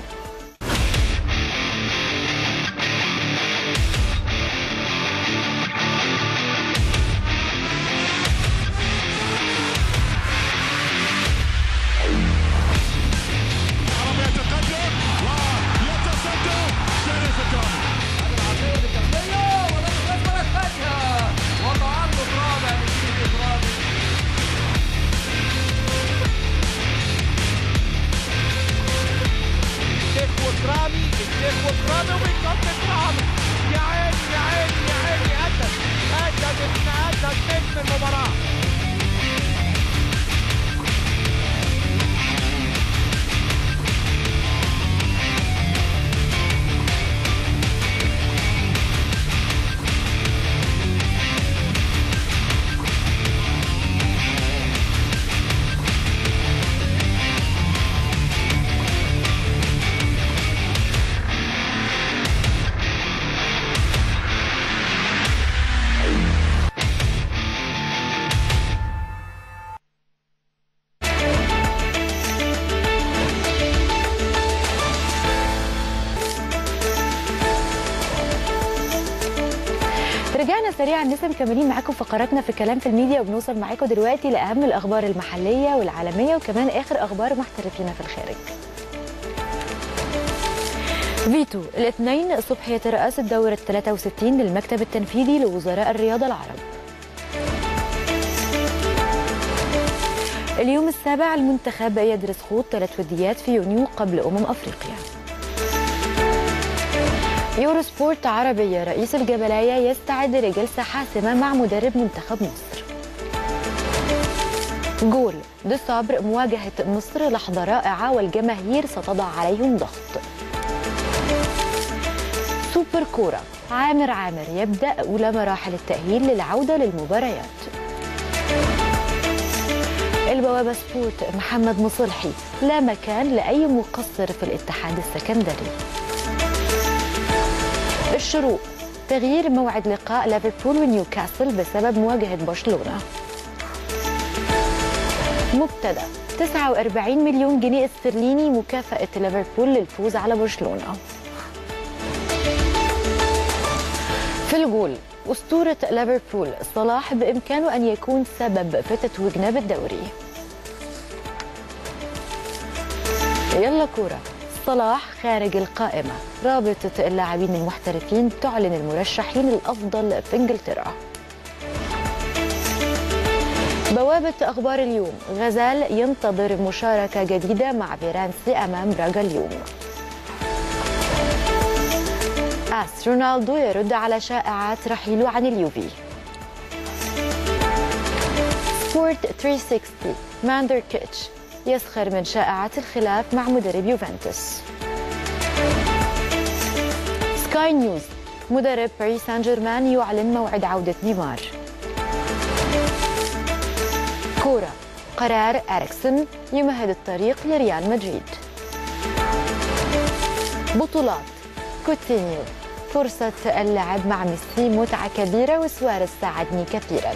رجعنا سريعا لسه مكملين معاكم فقراتنا في كلام في الميديا وبنوصل معاكم دلوقتي لاهم الاخبار المحليه والعالميه وكمان اخر اخبار محترفين في الخارج. فيتو الاثنين الصبح يترأس الدورة 63 للمكتب التنفيذي لوزراء الرياضة العرب. اليوم السابع المنتخب يدرس خوض ثلاث وديات في يونيو قبل أمم أفريقيا. يورو سبورت عربية رئيس الجبلاية يستعد لجلسة حاسمة مع مدرب منتخب مصر جول دي صبر مواجهة مصر لحظة رائعة والجماهير ستضع عليهم ضغط سوبر كورة عامر عامر يبدأ أولى مراحل التأهيل للعودة للمباريات البوابة سبورت محمد مصلحي لا مكان لأي مقصر في الاتحاد السكندري الشروق تغيير موعد لقاء ليفربول ونيوكاسل بسبب مواجهة برشلونة مبتدأ 49 مليون جنيه استرليني مكافأة ليفربول للفوز على برشلونة في الجول أسطورة ليفربول صلاح بإمكانه أن يكون سبب في تتويجنا بالدوري يلا كورة صلاح خارج القائمة رابطة اللاعبين المحترفين تعلن المرشحين الأفضل في إنجلترا بوابة أخبار اليوم غزال ينتظر مشاركة جديدة مع فيرانسي أمام براغا اليوم آس رونالدو يرد على شائعات رحيله عن اليوفي سبورت 360 ماندر كيتش يسخر من شائعات الخلاف مع مدرب يوفنتوس سكاي نيوز مدرب باريس سان جيرمان يعلن موعد عودة نيمار كورة قرار أريكسون يمهد الطريق لريال مدريد بطولات كوتينيو فرصة اللعب مع ميسي متعة كبيرة وسواريز ساعدني كثيرا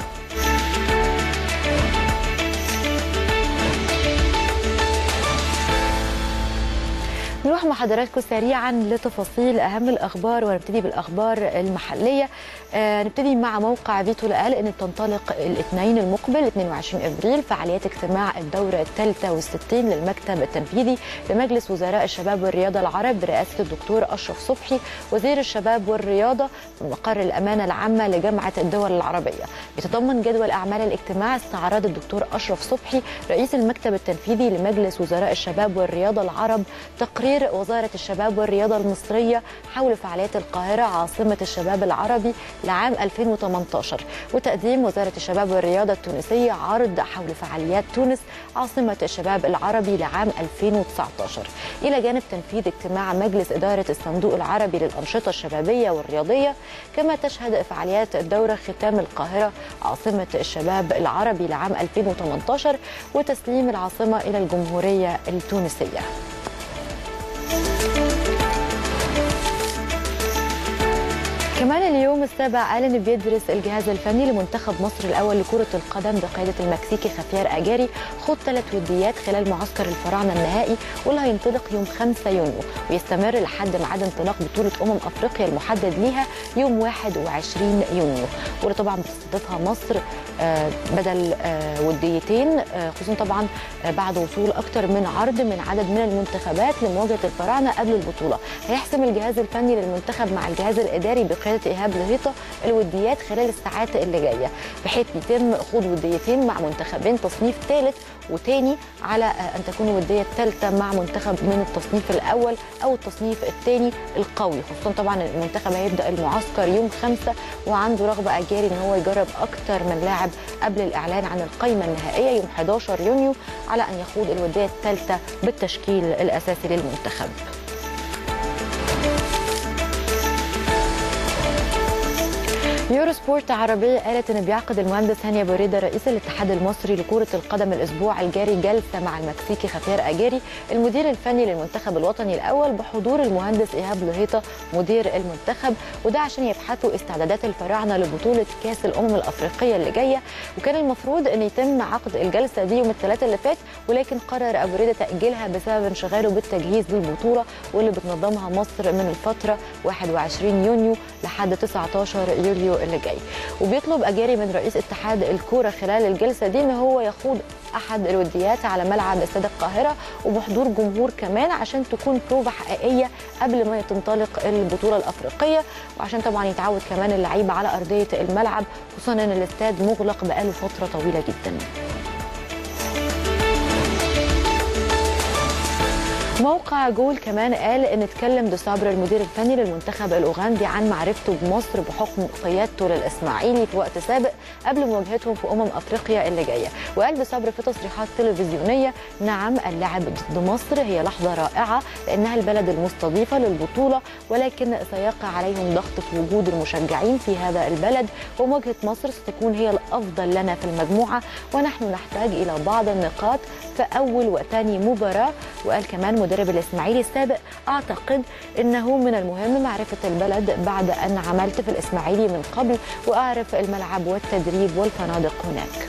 نروح مع حضراتكم سريعا لتفاصيل اهم الاخبار ونبتدي بالاخبار المحليه آه نبتدي مع موقع فيتو القال ان تنطلق الاثنين المقبل 22 ابريل فعاليات اجتماع الدوره الثالثه والستين للمكتب التنفيذي لمجلس وزراء الشباب والرياضه العرب برئاسه الدكتور اشرف صبحي وزير الشباب والرياضه في مقر الامانه العامه لجامعه الدول العربيه يتضمن جدول اعمال الاجتماع استعراض الدكتور اشرف صبحي رئيس المكتب التنفيذي لمجلس وزراء الشباب والرياضه العرب تقرير تقرير وزارة الشباب والرياضة المصرية حول فعاليات القاهرة عاصمة الشباب العربي لعام 2018 وتقديم وزارة الشباب والرياضة التونسية عرض حول فعاليات تونس عاصمة الشباب العربي لعام 2019 إلى جانب تنفيذ اجتماع مجلس إدارة الصندوق العربي للأنشطة الشبابية والرياضية كما تشهد فعاليات الدورة ختام القاهرة عاصمة الشباب العربي لعام 2018 وتسليم العاصمة إلى الجمهورية التونسية كمان اليوم السابع قال ان بيدرس الجهاز الفني لمنتخب مصر الاول لكره القدم بقياده المكسيكي خفير اجاري خد ثلاث وديات خلال معسكر الفراعنه النهائي واللي هينطلق يوم 5 يونيو ويستمر لحد ميعاد انطلاق بطوله امم افريقيا المحدد ليها يوم 21 يونيو واللي طبعا بتستضيفها مصر بدل وديتين خصوصا طبعا بعد وصول اكثر من عرض من عدد من المنتخبات لمواجهه الفراعنه قبل البطوله هيحسم الجهاز الفني للمنتخب مع الجهاز الاداري بقياده ايهاب لهيطه الوديات خلال الساعات اللي جايه بحيث يتم خوض وديتين مع منتخبين تصنيف ثالث وثاني على ان تكون الوديه الثالثه مع منتخب من التصنيف الاول او التصنيف الثاني القوي خصوصا طبعا المنتخب هيبدا المعسكر يوم خمسة وعنده رغبه اجاري ان هو يجرب اكثر من لاعب قبل الاعلان عن القائمه النهائيه يوم 11 يونيو على ان يخوض الوديه الثالثه بالتشكيل الاساسي للمنتخب يورو سبورت عربية قالت ان بيعقد المهندس هاني ابو ريده رئيس الاتحاد المصري لكرة القدم الاسبوع الجاري جلسة مع المكسيكي خفير اجاري المدير الفني للمنتخب الوطني الاول بحضور المهندس ايهاب لهيطة مدير المنتخب وده عشان يبحثوا استعدادات الفراعنة لبطولة كاس الامم الافريقية اللي جاية وكان المفروض ان يتم عقد الجلسة دي يوم الثلاثاء اللي فات ولكن قرر ابو ريده تاجيلها بسبب انشغاله بالتجهيز للبطولة واللي بتنظمها مصر من الفترة 21 يونيو لحد 19 يوليو اللي جاي وبيطلب اجاري من رئيس اتحاد الكوره خلال الجلسه دي ان هو يخوض احد الوديات على ملعب استاد القاهره وبحضور جمهور كمان عشان تكون بروفه حقيقيه قبل ما تنطلق البطوله الافريقيه وعشان طبعا يتعود كمان اللعيبه على ارضيه الملعب خصوصا ان الاستاد مغلق بقاله فتره طويله جدا موقع جول كمان قال ان اتكلم دي صابر المدير الفني للمنتخب الاوغندي عن معرفته بمصر بحكم قيادته للاسماعيلي في وقت سابق قبل مواجهتهم في امم افريقيا اللي جايه وقال دي صابر في تصريحات تلفزيونيه نعم اللعب ضد مصر هي لحظه رائعه لانها البلد المستضيفه للبطوله ولكن سيقع عليهم ضغط في وجود المشجعين في هذا البلد ومواجهه مصر ستكون هي الافضل لنا في المجموعه ونحن نحتاج الى بعض النقاط في اول وثاني مباراه وقال كمان مدرب الاسماعيلي السابق اعتقد انه من المهم معرفه البلد بعد ان عملت في الاسماعيلي من قبل واعرف الملعب والتدريب والفنادق هناك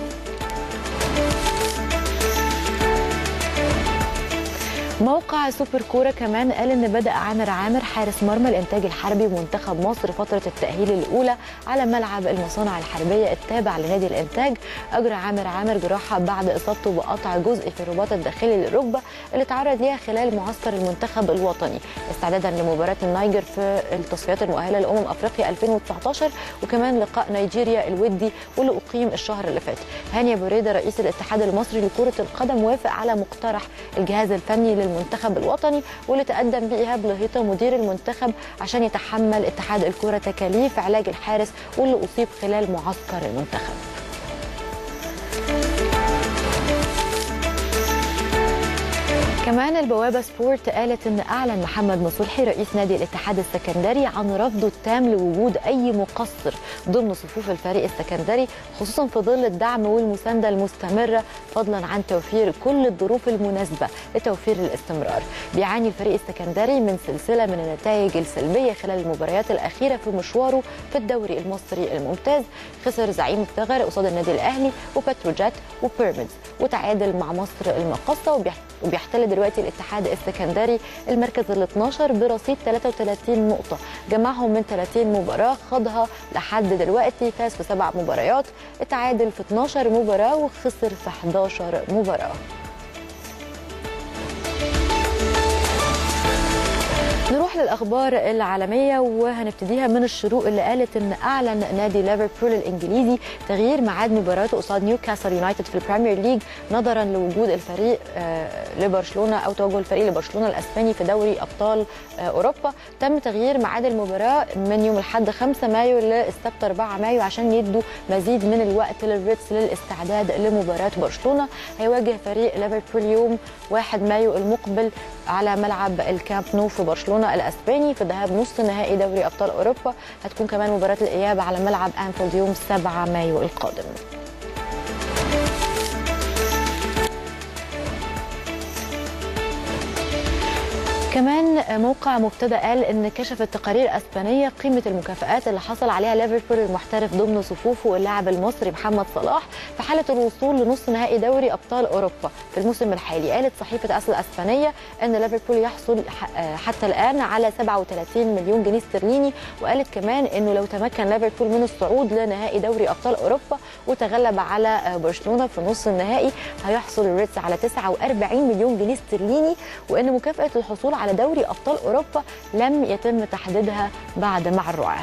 موقع سوبر كوره كمان قال ان بدا عامر عامر حارس مرمى الانتاج الحربي ومنتخب مصر فتره التاهيل الاولى على ملعب المصانع الحربيه التابع لنادي الانتاج اجرى عامر عامر جراحه بعد اصابته بقطع جزء في الرباط الداخلي للركبه اللي تعرض ليها خلال معسكر المنتخب الوطني استعدادا لمباراه النيجر في التصفيات المؤهله لامم افريقيا 2019 وكمان لقاء نيجيريا الودي واللي اقيم الشهر اللي فات هاني ابو ريده رئيس الاتحاد المصري لكره القدم وافق على مقترح الجهاز الفني للمنتخب الوطني واللي تقدم به ايهاب لهيطه مدير المنتخب عشان يتحمل اتحاد الكره تكاليف علاج الحارس واللي اصيب خلال معسكر المنتخب كمان البوابه سبورت قالت ان اعلن محمد مصلحي رئيس نادي الاتحاد السكندري عن رفضه التام لوجود اي مقصر ضمن صفوف الفريق السكندري خصوصا في ظل الدعم والمسانده المستمره فضلا عن توفير كل الظروف المناسبه لتوفير الاستمرار بيعاني الفريق السكندري من سلسله من النتائج السلبيه خلال المباريات الاخيره في مشواره في الدوري المصري الممتاز خسر زعيم الثغر قصاد النادي الاهلي وبتروجيت وبيراميدز وتعادل مع مصر المقاصه وبيحتل دلوقتي الاتحاد السكندري المركز ال 12 برصيد 33 نقطة جمعهم من 30 مباراة خاضها لحد دلوقتي فاز في سبع مباريات اتعادل في 12 مباراة وخسر في 11 مباراة نروح للاخبار العالميه وهنبتديها من الشروق اللي قالت ان اعلن نادي ليفربول الانجليزي تغيير ميعاد مباراته قصاد نيوكاسل يونايتد في البريمير ليج نظرا لوجود الفريق لبرشلونه او توجه الفريق لبرشلونه الاسباني في دوري ابطال اوروبا تم تغيير ميعاد المباراه من يوم الاحد 5 مايو للسبت 4 مايو عشان يدوا مزيد من الوقت للريتس للاستعداد لمباراه برشلونه هيواجه فريق ليفربول يوم 1 مايو المقبل على ملعب الكامب نو في برشلونه الاسباني في ذهاب نصف نهائي دوري ابطال اوروبا هتكون كمان مباراه الاياب على ملعب انفيلد يوم 7 مايو القادم كمان موقع مبتدا قال ان كشفت تقارير اسبانيه قيمه المكافآت اللي حصل عليها ليفربول المحترف ضمن صفوفه اللاعب المصري محمد صلاح في حاله الوصول لنصف نهائي دوري ابطال اوروبا في الموسم الحالي قالت صحيفه اصل اسبانيه ان ليفربول يحصل حتى الان على 37 مليون جنيه استرليني وقالت كمان انه لو تمكن ليفربول من الصعود لنهائي دوري ابطال اوروبا وتغلب على برشلونه في نصف النهائي هيحصل الريتس على 49 مليون جنيه استرليني وان مكافاه الحصول على دوري ابطال اوروبا لم يتم تحديدها بعد مع الرعاه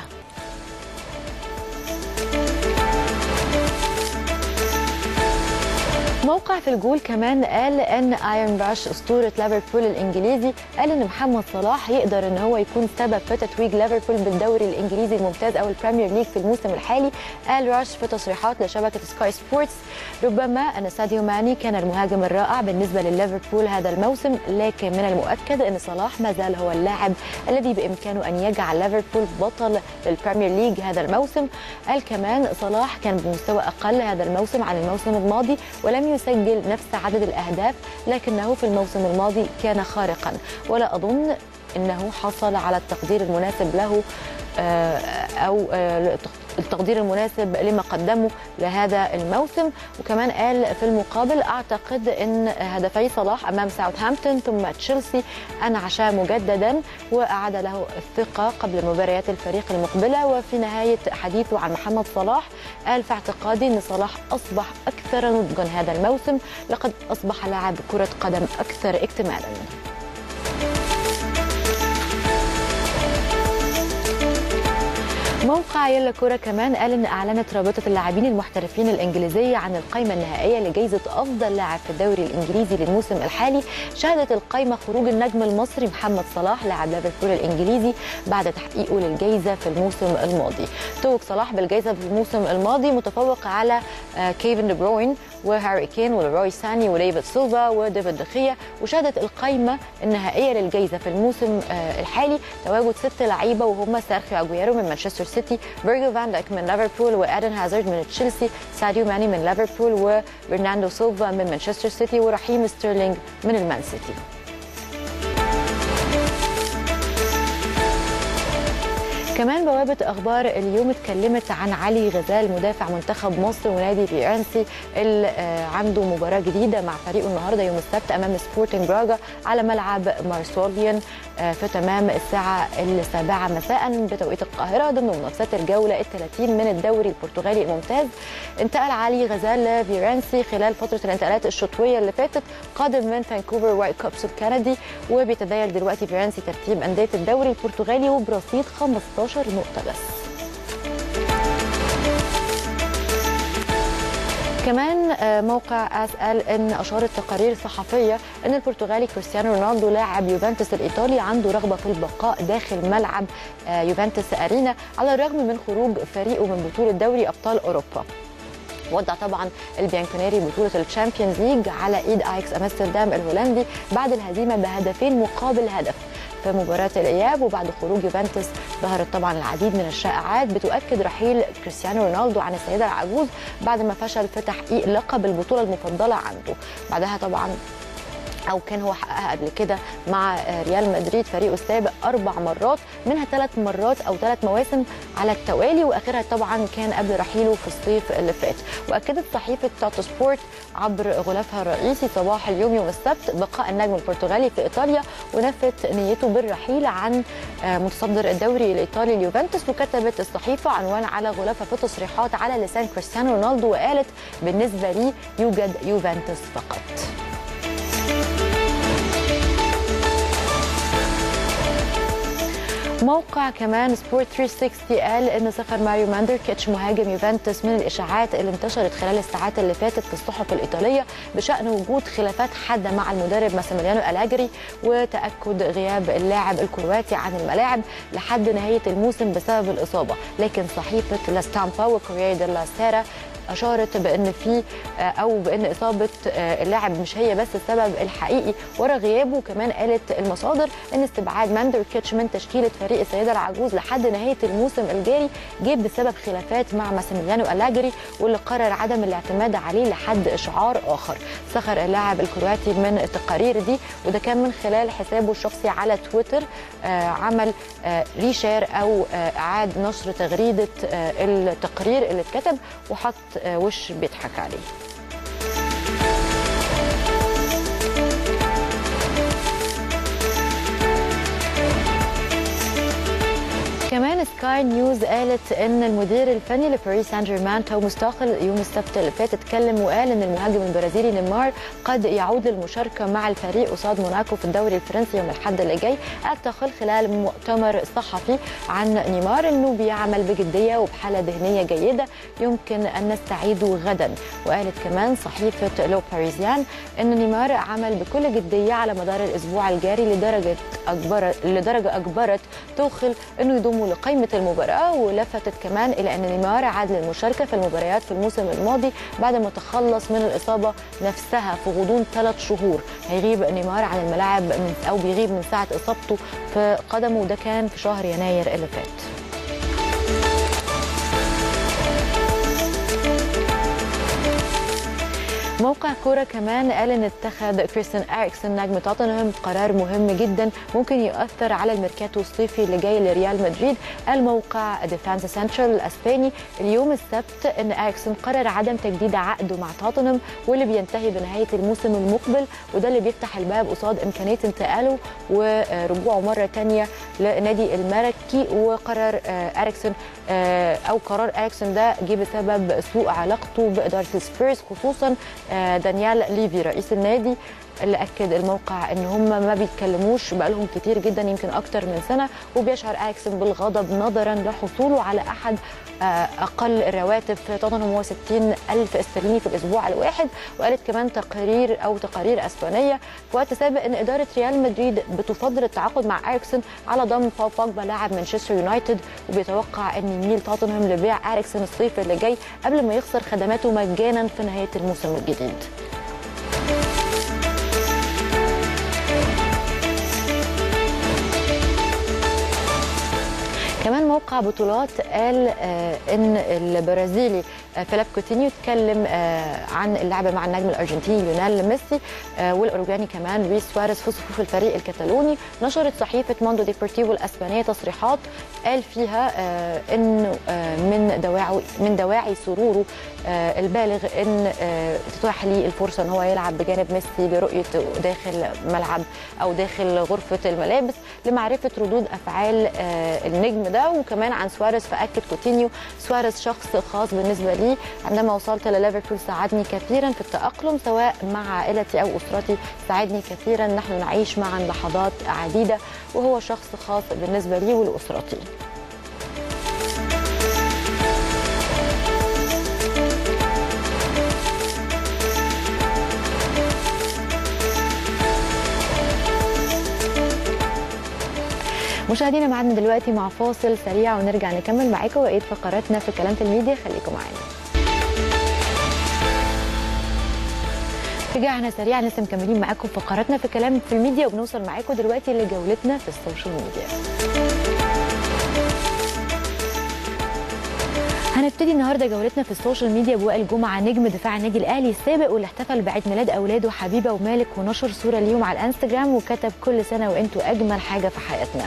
موقع في الجول كمان قال ان ايرن راش اسطوره ليفربول الانجليزي قال ان محمد صلاح يقدر ان هو يكون سبب في تتويج ليفربول بالدوري الانجليزي الممتاز او البريمير ليج في الموسم الحالي قال راش في تصريحات لشبكه سكاي سبورتس ربما ان ساديو ماني كان المهاجم الرائع بالنسبه لليفربول هذا الموسم لكن من المؤكد ان صلاح ما زال هو اللاعب الذي بامكانه ان يجعل ليفربول بطل للبريمير ليج هذا الموسم قال كمان صلاح كان بمستوى اقل هذا الموسم عن الموسم الماضي ولم يسجل نفس عدد الاهداف لكنه في الموسم الماضي كان خارقا ولا اظن انه حصل على التقدير المناسب له او التقدير المناسب لما قدمه لهذا الموسم وكمان قال في المقابل اعتقد ان هدفي صلاح امام ساوثهامبتون ثم تشيلسي انعشا مجددا واعاد له الثقه قبل مباريات الفريق المقبله وفي نهايه حديثه عن محمد صلاح قال في اعتقادي ان صلاح اصبح اكثر نضجا هذا الموسم لقد اصبح لاعب كره قدم اكثر اكتمالا موقع يلا كوره كمان قال ان اعلنت رابطه اللاعبين المحترفين الانجليزيه عن القائمه النهائيه لجائزه افضل لاعب في الدوري الانجليزي للموسم الحالي شهدت القائمه خروج النجم المصري محمد صلاح لاعب ليفربول الانجليزي بعد تحقيقه للجائزه في الموسم الماضي توج صلاح بالجائزه في الموسم الماضي متفوق على كيفن دي بروين وهاري كين ولروي ساني وديفيد سيلفا وديفيد دخيا وشهدت القائمه النهائيه للجائزه في الموسم الحالي تواجد ست لعيبه وهم سيرخيو اجويرو من مانشستر سيتي فيرجيل فان دايك من ليفربول وادن هازارد من تشيلسي ساديو ماني من ليفربول وبرناندو سيلفا من مانشستر سيتي ورحيم ستيرلينج من المان سيتي كمان بوابة أخبار اليوم اتكلمت عن علي غزال مدافع منتخب مصر ونادي فيرنسي اللي عنده مباراة جديدة مع فريقه النهاردة يوم السبت أمام سبورتنج براغا على ملعب مارسوليان في تمام الساعة السابعة مساء بتوقيت القاهرة ضمن منافسات الجولة الثلاثين من الدوري البرتغالي الممتاز انتقل علي غزال لفيرنسي خلال فترة الانتقالات الشتوية اللي فاتت قادم من فانكوفر وايت كوبس الكندي وبيتدايل دلوقتي فيرنسي ترتيب أندية الدوري البرتغالي وبرصيد 15 نقطة بس كمان موقع اس ال ان اشارت تقارير صحفيه ان البرتغالي كريستيانو رونالدو لاعب يوفنتوس الايطالي عنده رغبه في البقاء داخل ملعب يوفنتوس ارينا على الرغم من خروج فريقه من بطوله دوري ابطال اوروبا ودع طبعا البيانكونيري بطوله الشامبيونز ليج على ايد اياكس امستردام الهولندي بعد الهزيمه بهدفين مقابل هدف في مباراة الإياب وبعد خروج يوفنتوس ظهرت طبعا العديد من الشائعات بتؤكد رحيل كريستيانو رونالدو عن السيدة العجوز بعد ما فشل في تحقيق لقب البطولة المفضلة عنده بعدها طبعا او كان هو حققها قبل كده مع ريال مدريد فريقه السابق اربع مرات منها ثلاث مرات او ثلاث مواسم على التوالي واخرها طبعا كان قبل رحيله في الصيف اللي فات واكدت صحيفه تاتو سبورت عبر غلافها الرئيسي صباح اليوم يوم السبت بقاء النجم البرتغالي في ايطاليا ونفت نيته بالرحيل عن متصدر الدوري الايطالي اليوفنتوس وكتبت الصحيفه عنوان على غلافها في تصريحات على لسان كريستيانو رونالدو وقالت بالنسبه لي يوجد يوفنتوس فقط موقع كمان سبورت 360 قال ان سفر ماريو ماندركيتش مهاجم يوفنتوس من الاشاعات اللي انتشرت خلال الساعات اللي فاتت في الصحف الايطاليه بشان وجود خلافات حاده مع المدرب ماسيميليانو الاجري وتاكد غياب اللاعب الكرواتي عن الملاعب لحد نهايه الموسم بسبب الاصابه لكن صحيفه لا ستامبا وكوريا ديلا سيرا اشارت بان في او بان اصابه اللاعب مش هي بس السبب الحقيقي ورا غيابه كمان قالت المصادر ان استبعاد ماندركيتش من تشكيله فريق السيده العجوز لحد نهايه الموسم الجاري جه بسبب خلافات مع ماسيميليانو الاجري واللي قرر عدم الاعتماد عليه لحد اشعار اخر سخر اللاعب الكرواتي من التقارير دي وده كان من خلال حسابه الشخصي على تويتر عمل ريشير او اعاد نشر تغريده التقرير اللي اتكتب وحط وش بيضحك عليه كمان سكاي نيوز قالت ان المدير الفني لباريس سان جيرمان تو مستقل يوم السبت اللي فات اتكلم وقال ان المهاجم البرازيلي نيمار قد يعود للمشاركه مع الفريق قصاد موناكو في الدوري الفرنسي يوم الاحد اللي جاي اتخل خلال مؤتمر صحفي عن نيمار انه بيعمل بجديه وبحاله ذهنيه جيده يمكن ان نستعيده غدا وقالت كمان صحيفه لو باريزيان ان نيمار عمل بكل جديه على مدار الاسبوع الجاري لدرجه اجبرت لدرجه اجبرت توخل انه يضمه لقائمه المباراه ولفتت كمان الى ان نيمار عاد للمشاركه في المباريات في الموسم الماضي بعد ما تخلص من الاصابه نفسها في غضون ثلاث شهور هيغيب نيمار عن الملاعب من او بيغيب من ساعه اصابته في قدمه وده كان في شهر يناير اللي فات موقع كورة كمان قال ان اتخذ كريستيان اريكسون نجم توتنهام قرار مهم جدا ممكن يؤثر على الميركاتو الصيفي اللي جاي لريال مدريد قال موقع ديفانس سنترال الاسباني اليوم السبت ان اريكسون قرر عدم تجديد عقده مع توتنهام واللي بينتهي بنهايه الموسم المقبل وده اللي بيفتح الباب قصاد امكانيه انتقاله ورجوعه مره ثانيه لنادي الملكي وقرر اريكسون او قرار اريكسون ده جه بسبب سوء علاقته باداره السبيرز خصوصا دانيال ليفي رئيس النادي اللي اكد الموقع ان هم ما بيتكلموش بقالهم كتير جدا يمكن اكتر من سنه وبيشعر اريكسن بالغضب نظرا لحصوله على احد اقل الرواتب في توتنهام هو 60 الف استرليني في الاسبوع الواحد وقالت كمان تقارير او تقارير اسبانيه في وقت سابق ان اداره ريال مدريد بتفضل التعاقد مع اريكسن على ضم بول بوجبا لاعب مانشستر يونايتد وبيتوقع ان يميل توتنهام لبيع اريكسن الصيف اللي جاي قبل ما يخسر خدماته مجانا في نهايه الموسم الجديد. كمان موقع بطولات قال آه ان البرازيلي آه فيليب كوتينيو اتكلم آه عن اللعب مع النجم الارجنتيني ليونيل ميسي والاوروجواني كمان لويس سواريز في صفوف الفريق الكتالوني نشرت صحيفه موندو ديبورتيفو الاسبانيه تصريحات قال فيها انه من دواعي من دواعي سروره البالغ ان تتاح لي الفرصه ان هو يلعب بجانب ميسي لرؤيه داخل ملعب او داخل غرفه الملابس لمعرفه ردود افعال النجم ده وكمان عن سواريز فاكد كوتينيو سواريز شخص خاص بالنسبه لي عندما وصلت لليفربول ساعدني كثيرا في التاقلم سواء مع عائلتي او اسرتي ساعدني كثيرا نحن نعيش معا لحظات عديده وهو شخص خاص بالنسبه لي ولاسرتي مشاهدينا معانا دلوقتي مع فاصل سريع ونرجع نكمل معاكم بقيه فقراتنا في كلام في الميديا خليكم معانا رجعنا سريعا لسه مكملين معاكم فقراتنا في كلام في الميديا وبنوصل معاكم دلوقتي لجولتنا في السوشيال ميديا هنبتدي النهارده جولتنا في السوشيال ميديا بوائل جمعه نجم دفاع النادي الاهلي السابق واللي احتفل بعيد ميلاد اولاده حبيبه ومالك ونشر صوره ليهم على الانستجرام وكتب كل سنه وانتوا اجمل حاجه في حياتنا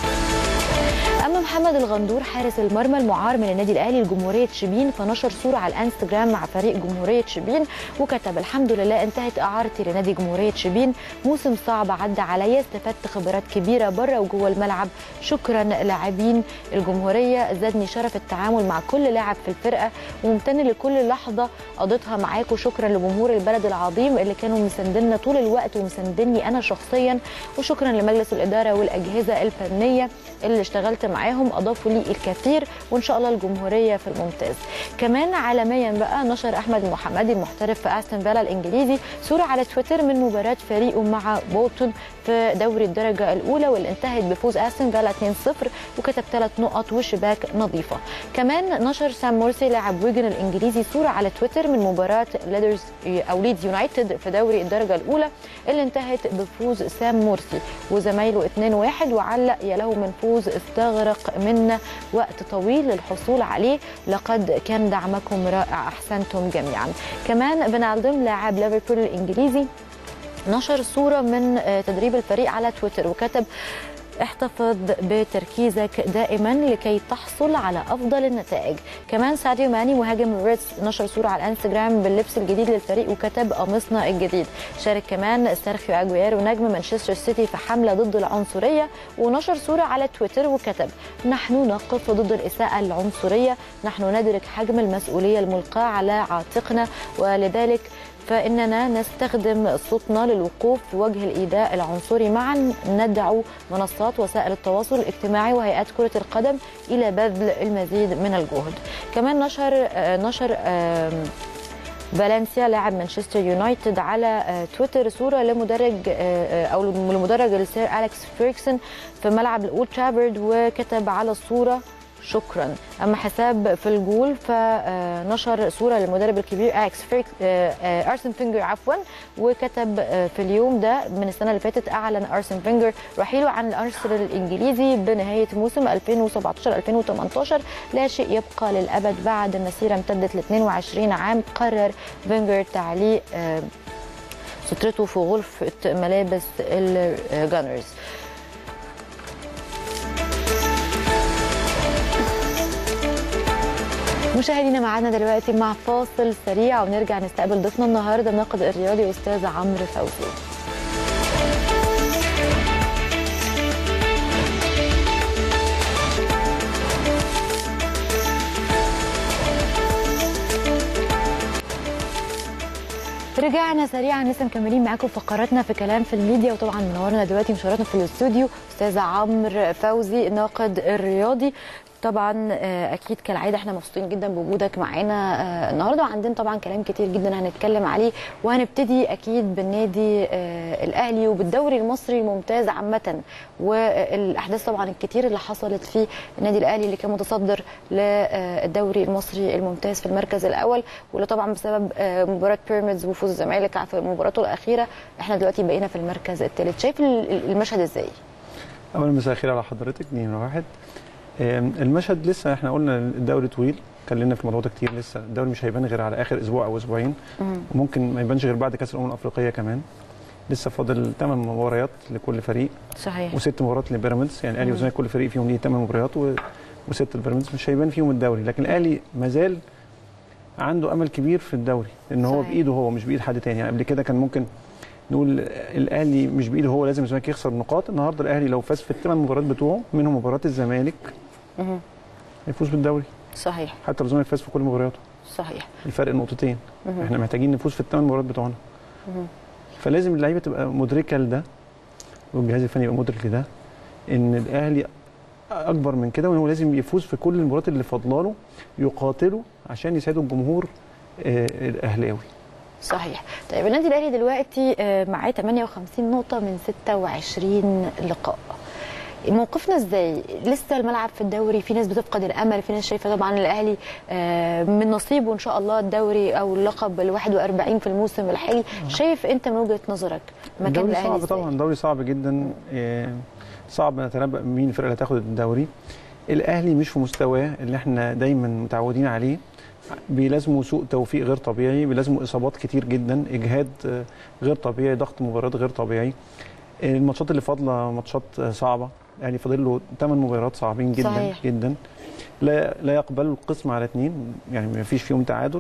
اما محمد الغندور حارس المرمى المعار من النادي الاهلي لجمهوريه شبين فنشر صوره على الانستجرام مع فريق جمهوريه شبين وكتب الحمد لله انتهت اعارتي لنادي جمهوريه شبين موسم صعب عدى عليا استفدت خبرات كبيره بره وجوه الملعب شكرا لاعبين الجمهوريه زادني شرف التعامل مع كل لاعب في الفرقه وممتن لكل لحظه قضيتها معاكم شكرا لجمهور البلد العظيم اللي كانوا مساندنا طول الوقت ومساندني انا شخصيا وشكرا لمجلس الاداره والاجهزه الفنيه اللي اشتغلت معاهم اضافوا لي الكثير وان شاء الله الجمهوريه في الممتاز كمان عالميا بقى نشر احمد المحمدي المحترف في استون فيلا الانجليزي صوره على تويتر من مباراه فريقه مع بولتون في دوري الدرجه الاولى واللي انتهت بفوز استون فيلا 2-0 وكتب ثلاث نقط وشباك نظيفه كمان نشر سام مورسي لاعب ويجن الانجليزي صوره على تويتر من مباراه ليدرز او ليدز يونايتد في دوري الدرجه الاولى اللي انتهت بفوز سام مورسي وزمايله 2-1 وعلق يا له من فوز استغرق منا وقت طويل للحصول عليه لقد كان دعمكم رائع احسنتم جميعا كمان بنالدوم لاعب ليفربول الانجليزي نشر صوره من تدريب الفريق على تويتر وكتب احتفظ بتركيزك دائما لكي تحصل على افضل النتائج كمان ساديو ماني مهاجم الريدز نشر صوره على الانستجرام باللبس الجديد للفريق وكتب قميصنا الجديد شارك كمان سيرخيو اجويرو نجم مانشستر سيتي في حمله ضد العنصريه ونشر صوره على تويتر وكتب نحن نقف ضد الاساءه العنصريه نحن ندرك حجم المسؤوليه الملقاه على عاتقنا ولذلك فإننا نستخدم صوتنا للوقوف في وجه الإيذاء العنصري معا ندعو منصات وسائل التواصل الاجتماعي وهيئات كرة القدم إلى بذل المزيد من الجهد كمان نشر نشر فالنسيا لاعب مانشستر يونايتد على تويتر صوره لمدرج او لمدرج السير اليكس فيركسون في ملعب الاولد ترافورد وكتب على الصوره شكرا اما حساب في الجول فنشر صوره للمدرب الكبير اكس فريك ارسن فينجر عفوا وكتب في اليوم ده من السنه اللي فاتت اعلن ارسن فينجر رحيله عن الارسنال الانجليزي بنهايه موسم 2017 2018 لا شيء يبقى للابد بعد المسيره امتدت ل 22 عام قرر فينجر تعليق سترته في غرفه ملابس الجانرز مشاهدينا معانا دلوقتي مع فاصل سريع ونرجع نستقبل ضيفنا النهارده الناقد الرياضي استاذ عمرو فوزي رجعنا سريعا لسه مكملين معاكم فقراتنا في كلام في الميديا وطبعا منورنا دلوقتي مشرفنا في الاستوديو استاذه عمرو فوزي الناقد الرياضي طبعا آه، اكيد كالعاده احنا مبسوطين جدا بوجودك معانا آه، النهارده وعندنا طبعا كلام كتير جدا هنتكلم عليه وهنبتدي اكيد بالنادي آه، الاهلي وبالدوري المصري الممتاز عامه والاحداث طبعا الكتير اللي حصلت في النادي الاهلي اللي كان متصدر للدوري المصري الممتاز في المركز الاول واللي طبعا بسبب آه، مباراه بيراميدز وفوز الزمالك في مباراته الاخيره احنا دلوقتي بقينا في المركز الثالث شايف ال- المشهد ازاي؟ اولا مساء الخير على حضرتك نمره واحد آم، المشهد لسه احنا قلنا الدوري طويل اتكلمنا في الموضوع ده كتير لسه الدوري مش هيبان غير على اخر اسبوع او اسبوعين وممكن ما يبانش غير بعد كاس الامم الافريقيه كمان لسه فاضل 8 مباريات لكل فريق صحيح وست مباريات لبيراميدز يعني الاهلي والزمالك كل فريق فيهم ليه 8 مباريات و... وست البيراميدز مش هيبان فيهم الدوري لكن الاهلي مازال عنده امل كبير في الدوري ان هو صحيح. بايده هو مش بايد حد تاني يعني قبل كده كان ممكن نقول الاهلي مش بايده هو لازم الزمالك يخسر نقاط النهارده الاهلي لو فاز في الثمان مباريات بتوعه منهم مباراه الزمالك مهم. هيفوز بالدوري صحيح حتى لو الزمالك فاز في كل مبارياته صحيح الفرق نقطتين مهم. احنا محتاجين نفوز في الثمان مباريات بتوعنا مهم. فلازم اللعيبه تبقى مدركه لده والجهاز الفني يبقى مدرك لده ان الاهلي اكبر من كده وان هو لازم يفوز في كل المباريات اللي فاضلاله يقاتلوا عشان يساعدوا الجمهور آه، الاهلاوي صحيح طيب النادي الاهلي دلوقتي آه، معاه 58 نقطه من 26 لقاء موقفنا ازاي لسه الملعب في الدوري في ناس بتفقد الامل في ناس شايفه طبعا الاهلي آه، من نصيبه ان شاء الله الدوري او اللقب ال 41 في الموسم الحالي شايف انت من وجهه نظرك مكان الدوري الاهلي صعب ازاي؟ طبعا الدوري صعب جدا آه، صعب نتنبأ مين الفرقه اللي هتاخد الدوري الاهلي مش في مستواه اللي احنا دايما متعودين عليه بيلازمه سوء توفيق غير طبيعي بيلازمه اصابات كتير جدا اجهاد آه، غير طبيعي ضغط مباريات غير طبيعي آه، الماتشات اللي فاضله ماتشات آه، صعبه يعني فاضل له 8 مباريات صعبين جدا صحيح. جدا لا لا يقبلوا القسم على اثنين يعني ما فيش فيهم تعادل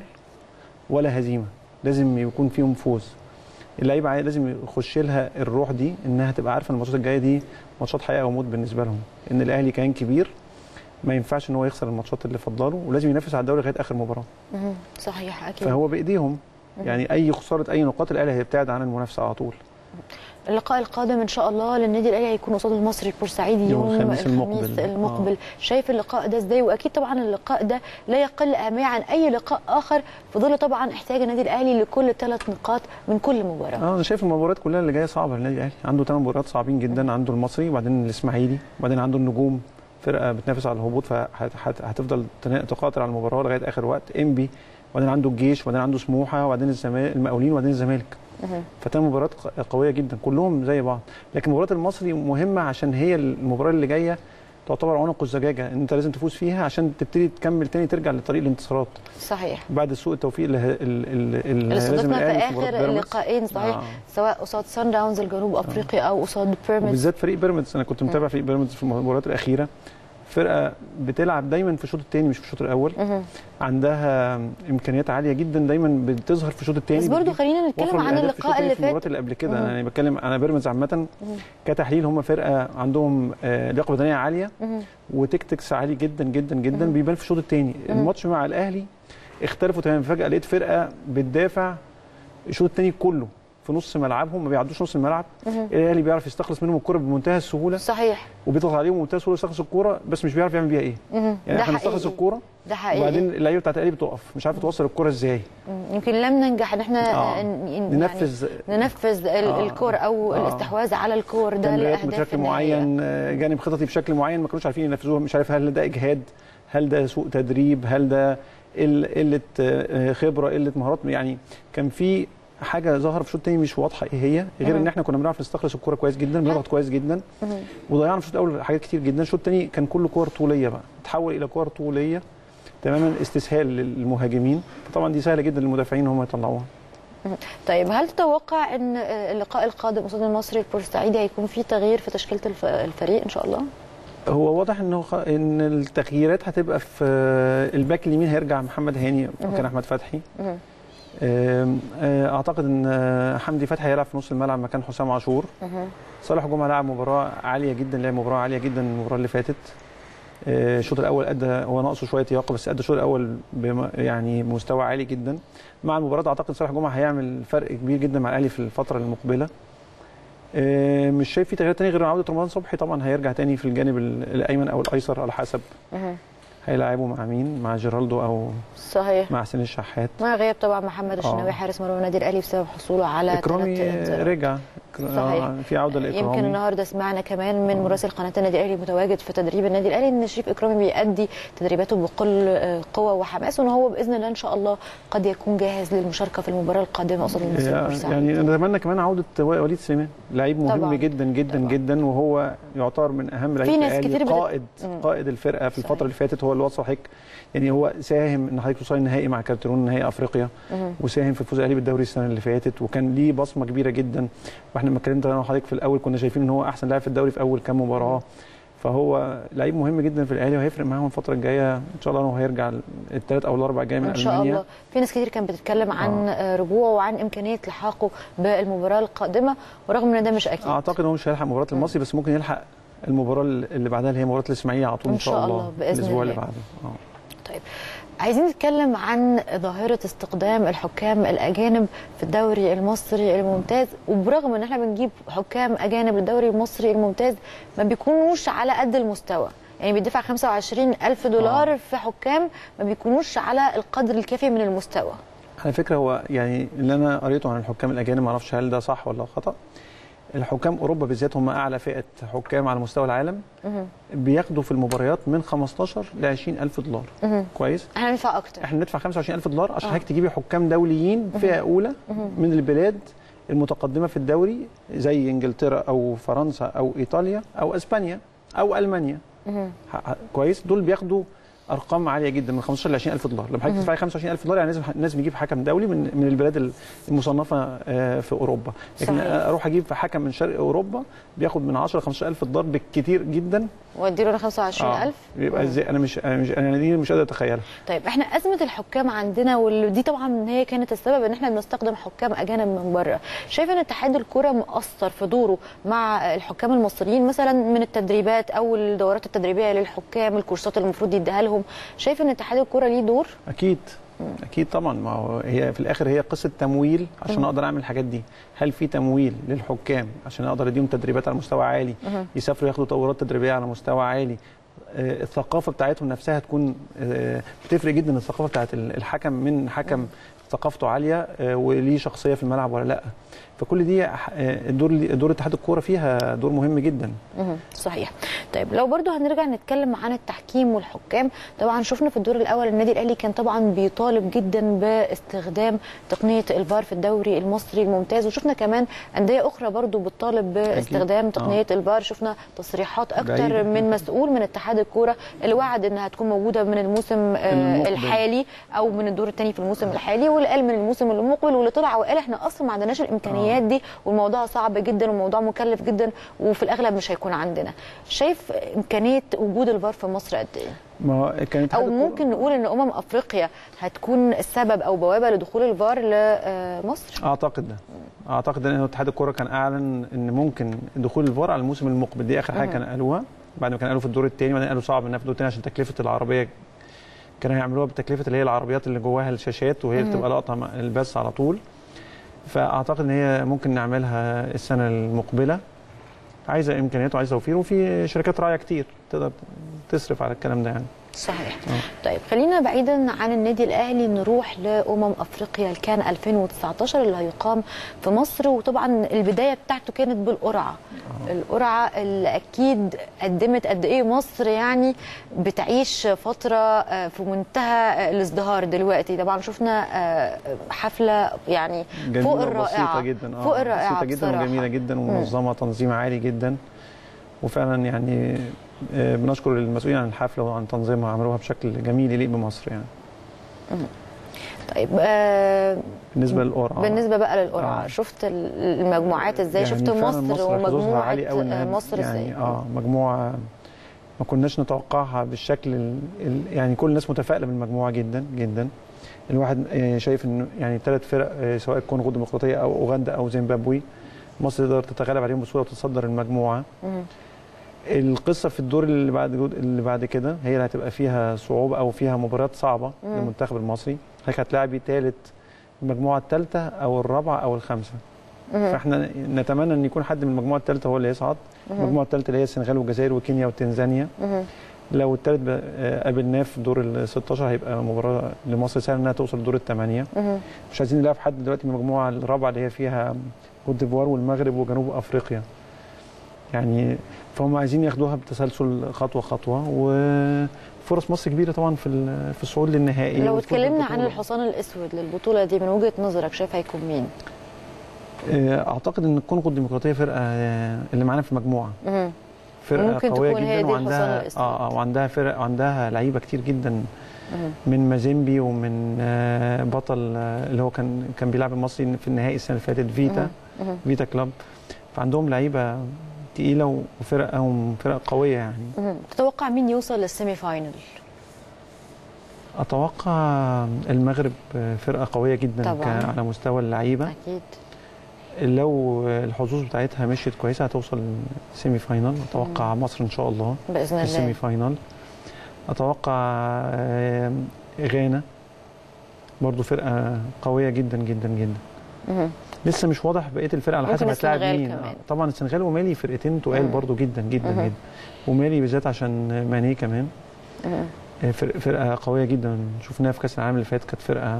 ولا هزيمه لازم يكون فيهم فوز اللعيبه عاي- لازم يخش لها الروح دي انها تبقى عارفه ان الماتشات الجايه دي ماتشات حياه او موت بالنسبه لهم ان الاهلي كان كبير ما ينفعش ان هو يخسر الماتشات اللي فضله ولازم ينافس على الدوري لغايه اخر مباراه مهم. صحيح اكيد فهو بايديهم يعني اي خساره اي نقاط الاهلي هيبتعد عن المنافسه على طول اللقاء القادم ان شاء الله للنادي الاهلي هيكون قصاد المصري البورسعيدي يوم, يوم الخميس المقبل. الخميس المقبل شايف اللقاء ده ازاي واكيد طبعا اللقاء ده لا يقل اهميه عن اي لقاء اخر في ظل طبعا احتياج النادي الاهلي لكل ثلاث نقاط من كل مباراه اه انا شايف المباريات كلها اللي جايه صعبه للنادي الاهلي عنده ثمان مباريات صعبين جدا عنده المصري وبعدين الاسماعيلي وبعدين عنده النجوم فرقه بتنافس على الهبوط فهتفضل تقاتل على المباراه لغايه اخر وقت انبي وبعدين عنده الجيش وبعدين عنده سموحه وبعدين الزمالك المقاولين وبعدين الزمالك مهم. فتان مباريات ق- قويه جدا كلهم زي بعض لكن مباراه المصري مهمه عشان هي المباراه اللي جايه تعتبر عنق الزجاجه ان انت لازم تفوز فيها عشان تبتدي تكمل تاني ترجع لطريق الانتصارات صحيح بعد سوء التوفيق اللي, ه- اللي, اللي, اللي لازم صادفنا في الأهلي مباراة اخر بيراميدز. اللقاءين صحيح آه. سواء قصاد سان داونز الجنوب افريقيا او قصاد بيراميدز وبالذات فريق بيراميدز انا كنت متابع فريق بيراميدز في المباريات الاخيره فرقه بتلعب دايما في الشوط الثاني مش في الشوط الاول مهم. عندها امكانيات عاليه جدا دايما بتظهر في الشوط الثاني بس برضو خلينا نتكلم عن اللقاء اللي في المباريات فات اللي قبل كده مهم. انا يعني بتكلم انا بيراميدز عامه كتحليل هم فرقه عندهم آه، لياقه بدنيه عاليه مهم. وتكتكس عالي جدا جدا جدا بيبان في الشوط الثاني الماتش مع الاهلي اختلفوا تماما فجاه لقيت فرقه بتدافع الشوط الثاني كله في نص ملعبهم ما بيعدوش نص الملعب مهم. الاهلي بيعرف يستخلص منهم الكره بمنتهى السهوله صحيح وبيضغط عليهم بمنتهى السهوله يستخلص الكوره بس مش بيعرف يعمل بيها ايه مهم. يعني ده احنا نستخلص حقيقي الكوره ده حقيقي وبعدين اللعيبه بتاعت الاهلي بتقف مش عارفه توصل الكوره ازاي مم. يمكن لم ننجح ان احنا آه. آه. ن- يعني ننفذ ننفذ ال- آه. الكور او آه. الاستحواذ على الكور ده تمريرات لاهداف بشكل النهائية. معين آه، جانب خططي بشكل معين ما كانوش عارفين ينفذوها مش عارف هل ده اجهاد هل ده سوء تدريب هل ده قل- قله آه، خبره قله مهارات يعني كان في حاجه ظهر في الشوط الثاني مش واضحه ايه هي غير مم. ان احنا كنا بنعرف نستخلص الكوره كويس جدا بنضغط كويس جدا مهم. وضيعنا في الشوط الاول حاجات كتير جدا الشوط الثاني كان كله كور طوليه بقى تحول الى كور طوليه تماما استسهال للمهاجمين طبعا دي سهله جدا للمدافعين هم يطلعوها طيب هل تتوقع ان اللقاء القادم قصاد المصري البورسعيدي هيكون فيه تغيير في تشكيله الف- الفريق ان شاء الله؟ هو واضح انه خ... ان التغييرات هتبقى في الباك اليمين هيرجع محمد هاني مكان احمد فتحي مهم. آم، آه، اعتقد ان آه، حمدي فتحي هيلعب في نص الملعب مكان حسام عاشور مهم. صالح جمعه لعب مباراه عاليه جدا لعب مباراه عاليه جدا المباراه اللي فاتت آه، الشوط الاول ادى هو ناقصه شويه لياقه بس ادى الشوط الاول بم يعني مستوى عالي جدا مع المباراه اعتقد صالح جمعه هيعمل فرق كبير جدا مع الاهلي في الفتره المقبله آه، مش شايف في تغيير تاني غير عوده رمضان صبحي طبعا هيرجع تاني في الجانب ال- الايمن او الايسر على حسب مهم. هيلعبوا مع مين مع جيرالدو او صحيح مع حسين الشحات مع غياب طبعا محمد الشناوي آه. حارس مرمى النادي الاهلي بسبب حصوله على اكرامي ثلاث انذارات. رجع صحيح. آه، في عوده يمكن لاكرامي النهارده سمعنا كمان من مراسل قناه النادي الاهلي المتواجد في تدريب النادي الاهلي ان شريف اكرامي بيأدي تدريباته بكل آه، قوه وحماس وان هو باذن الله ان شاء الله قد يكون جاهز للمشاركه في المباراه القادمه قصاد المصري البورسعيدي يعني نتمنى كمان عوده وليد سليمان لعيب مهم طبعاً. جدا جدا طبعاً. جدا وهو يعتبر من اهم لعيبه ناس الأهلي، كتير بت- قائد مم. قائد الفرقه في صحيح. الفتره اللي فاتت هو اللي وصل حضرتك يعني هو ساهم ان حضرتك توصلي النهائي مع كارترون نهائي افريقيا مهم. وساهم في فوز الاهلي بالدوري السنه اللي فاتت وكان ليه بصمه كبيره جدا واحنا لما اتكلمت انا وحضرتك في الاول كنا شايفين ان هو احسن لاعب في الدوري في اول كام مباراه فهو لعيب مهم جدا في الاهلي وهيفرق معاهم الفتره الجايه ان شاء الله انه هيرجع الثلاث او الاربع جاي من ان شاء المانيا الله في ناس كتير كانت بتتكلم عن آه. رجوعه وعن امكانيه لحاقه بالمباراه القادمه ورغم ان ده مش اكيد اعتقد هو مش هيلحق مباراه المصري بس ممكن يلحق المباراه اللي بعدها اللي هي مباراه الاسماعيلي على طول إن ان شاء شاء الله, الله، بإذن الاسبوع اللي الله. بعده اه طيب عايزين نتكلم عن ظاهرة استخدام الحكام الأجانب في الدوري المصري الممتاز وبرغم إن احنا بنجيب حكام أجانب للدوري المصري الممتاز ما بيكونوش على قد المستوى يعني بيدفع 25 ألف دولار آه. في حكام ما بيكونوش على القدر الكافي من المستوى على فكره هو يعني اللي انا قريته عن الحكام الاجانب ما اعرفش هل ده صح ولا خطا الحكام اوروبا بالذات هم اعلى فئه حكام على مستوى العالم مهم. بياخدوا في المباريات من 15 ل 20 الف دولار مهم. كويس احنا ندفع أكتر احنا ندفع 25 الف دولار عشان آه. حضرتك تجيبي حكام دوليين فئه اولى من البلاد المتقدمه في الدوري زي انجلترا او فرنسا او ايطاليا او اسبانيا او المانيا مهم. ح- ح- كويس دول بياخدوا ارقام عاليه جدا من 15 ل 20 الف دولار لما حضرتك تدفعي 25 الف دولار يعني لازم لازم يجيب حكم دولي من من البلاد المصنفه آه، في اوروبا لكن صحيح. اروح اجيب حكم من شرق اوروبا بياخد من 10 ل 15 الف دولار بالكتير جدا واديله أنا 25 ألف يبقى ازاي انا مش انا مش انا دي مش قادر اتخيلها طيب احنا ازمه الحكام عندنا ودي طبعا هي كانت السبب ان احنا بنستخدم حكام اجانب من بره شايف ان اتحاد الكره مقصر في دوره مع الحكام المصريين مثلا من التدريبات او الدورات التدريبيه للحكام الكورسات اللي المفروض يديها لهم شايف ان اتحاد الكره ليه دور اكيد اكيد طبعا ما هو هي في الاخر هي قصه تمويل عشان اقدر اعمل الحاجات دي هل في تمويل للحكام عشان اقدر اديهم تدريبات على مستوى عالي يسافروا ياخدوا دورات تدريبيه على مستوى عالي آه، الثقافه بتاعتهم نفسها تكون آه، بتفرق جدا الثقافه بتاعت الحكم من حكم ثقافته عاليه آه، وليه شخصيه في الملعب ولا لا فكل دي آه، الدور دور اتحاد الكوره فيها دور مهم جدا مهم. صحيح طيب لو برضو هنرجع نتكلم عن التحكيم والحكام طبعا شفنا في الدور الاول النادي الاهلي كان طبعا بيطالب جدا باستخدام تقنيه الفار في الدوري المصري الممتاز وشفنا كمان انديه اخرى برضو بتطالب باستخدام تقنيه الفار شفنا تصريحات اكتر بعيد. من مسؤول من اتحاد الكوره اللي وعد انها تكون موجوده من الموسم آه، المقبل. الحالي او من الدور الثاني في الموسم الحالي واللي قال من الموسم المقبل واللي طلع وقال احنا اصلا ما عندناش الامكانيات دي والموضوع صعب جدا والموضوع مكلف جدا وفي الاغلب مش هيكون عندنا شايف امكانيه وجود الفار في مصر قد ايه ما هو كان اتحاد او الكورة- ممكن نقول ان امم افريقيا هتكون السبب او بوابه لدخول الفار لمصر اعتقد ده اعتقد ان اتحاد الكوره كان اعلن ان ممكن دخول الفار على الموسم المقبل دي اخر حاجه كانوا قالوها بعد ما كانوا قالوا في الدور الثاني وبعدين قالوا صعب انها في الدور الثاني عشان تكلفه العربيه كانوا هيعملوها بتكلفه اللي هي العربيات اللي جواها الشاشات وهي بتبقى لقطه مع البث على طول فاعتقد ان هي ممكن نعملها السنه المقبله عايزه امكانيات وعايزه توفير وفي شركات راعيه كتير تقدر تصرف على الكلام ده يعني صحيح طيب خلينا بعيدا عن النادي الاهلي نروح لامم افريقيا الكان 2019 اللي هيقام في مصر وطبعا البدايه بتاعته كانت بالقرعه القرعه اللي اكيد قدمت قد ايه مصر يعني بتعيش فتره آه، في منتهى الازدهار دلوقتي طبعا شفنا آه، حفله يعني جميله فوق وبسيطه الرائعه جدا آه، فوق الرائعه بسيطه جدا بصراحة. وجميله جدا ومنظمه تنظيم عالي جدا وفعلا يعني آه، بنشكر المسؤولين عن الحفله وعن تنظيمها عملوها بشكل جميل يليق بمصر يعني طيب آه بالنسبه للقرعه بالنسبه بقى للقرعه آه. شفت ال- المجموعات ازاي يعني شفت فعلاً مصر حظوظها ومجموعه عالي أوي آه، إنها- مصر ازاي يعني اه مجموعه ما كناش نتوقعها بالشكل ال... ال... يعني كل الناس متفائله بالمجموعه جدا جدا الواحد آه، شايف انه يعني ثلاث فرق آه، سواء الكونغو الديمقراطيه او اوغندا او زيمبابوي مصر تقدر تتغلب عليهم بسهوله وتتصدر المجموعه مم. القصه في الدور اللي بعد اللي بعد كده هي اللي هتبقى فيها صعوبه او فيها مباريات صعبه مم. للمنتخب المصري حضرتك هتلاعبي ثالث المجموعه الثالثه او الرابعه او الخامسه مهم. فاحنا نتمنى ان يكون حد من المجموعه الثالثه هو اللي يصعد مهم. المجموعه الثالثه اللي هي السنغال والجزائر وكينيا وتنزانيا مهم. لو الثالث ب- آه، قابلناه في دور ال 16 هيبقى مباراه لمصر سهل انها توصل دور الثمانيه مهم. مش عايزين نلاعب حد دلوقتي من المجموعه الرابعه اللي هي فيها كوت ديفوار والمغرب وجنوب افريقيا يعني فهم عايزين ياخدوها بتسلسل خطوه خطوه وفرص مصر كبيره طبعا في ال- في الصعود للنهائي لو والفوز اتكلمنا عن بالبطولة. الحصان الاسود للبطوله دي من وجهه نظرك شايف هيكون مين؟ آه، اعتقد ان الكونغو الديمقراطيه فرقه آه، اللي معانا في المجموعه مهم. فرقه ممكن قويه تكون هي جدا دي الحصان وعندها الأسود. اه اه وعندها فرق وعندها لعيبه كتير جدا مهم. من مازيمبي ومن آه، بطل آه، اللي هو كان كان بيلعب المصري في النهائي السنه اللي فاتت فيتا مهم. فيتا كلاب فعندهم لعيبه تقيله وفرقهم فرق قويه يعني مهم. تتوقع مين يوصل للسيمي فاينل؟ اتوقع المغرب فرقه قويه جدا طبعاً. ك- على مستوى اللعيبه اكيد لو الحظوظ بتاعتها مشيت كويسه هتوصل سيمي فاينال اتوقع مصر ان شاء الله باذن في السيمي الله فاينال اتوقع آه، غانا برضو فرقه قويه جدا جدا جدا مهم. لسه مش واضح بقيه الفرق على ممكن حسب هتلاعب السنغال مين كمان. آه، طبعا السنغال ومالي فرقتين تقال مم. برضو جدا جدا مهم. جدا ومالي بالذات عشان ماني كمان مهم. آه، فرق- فرقه قويه جدا شفناها في كاس العالم اللي فات كانت فرقه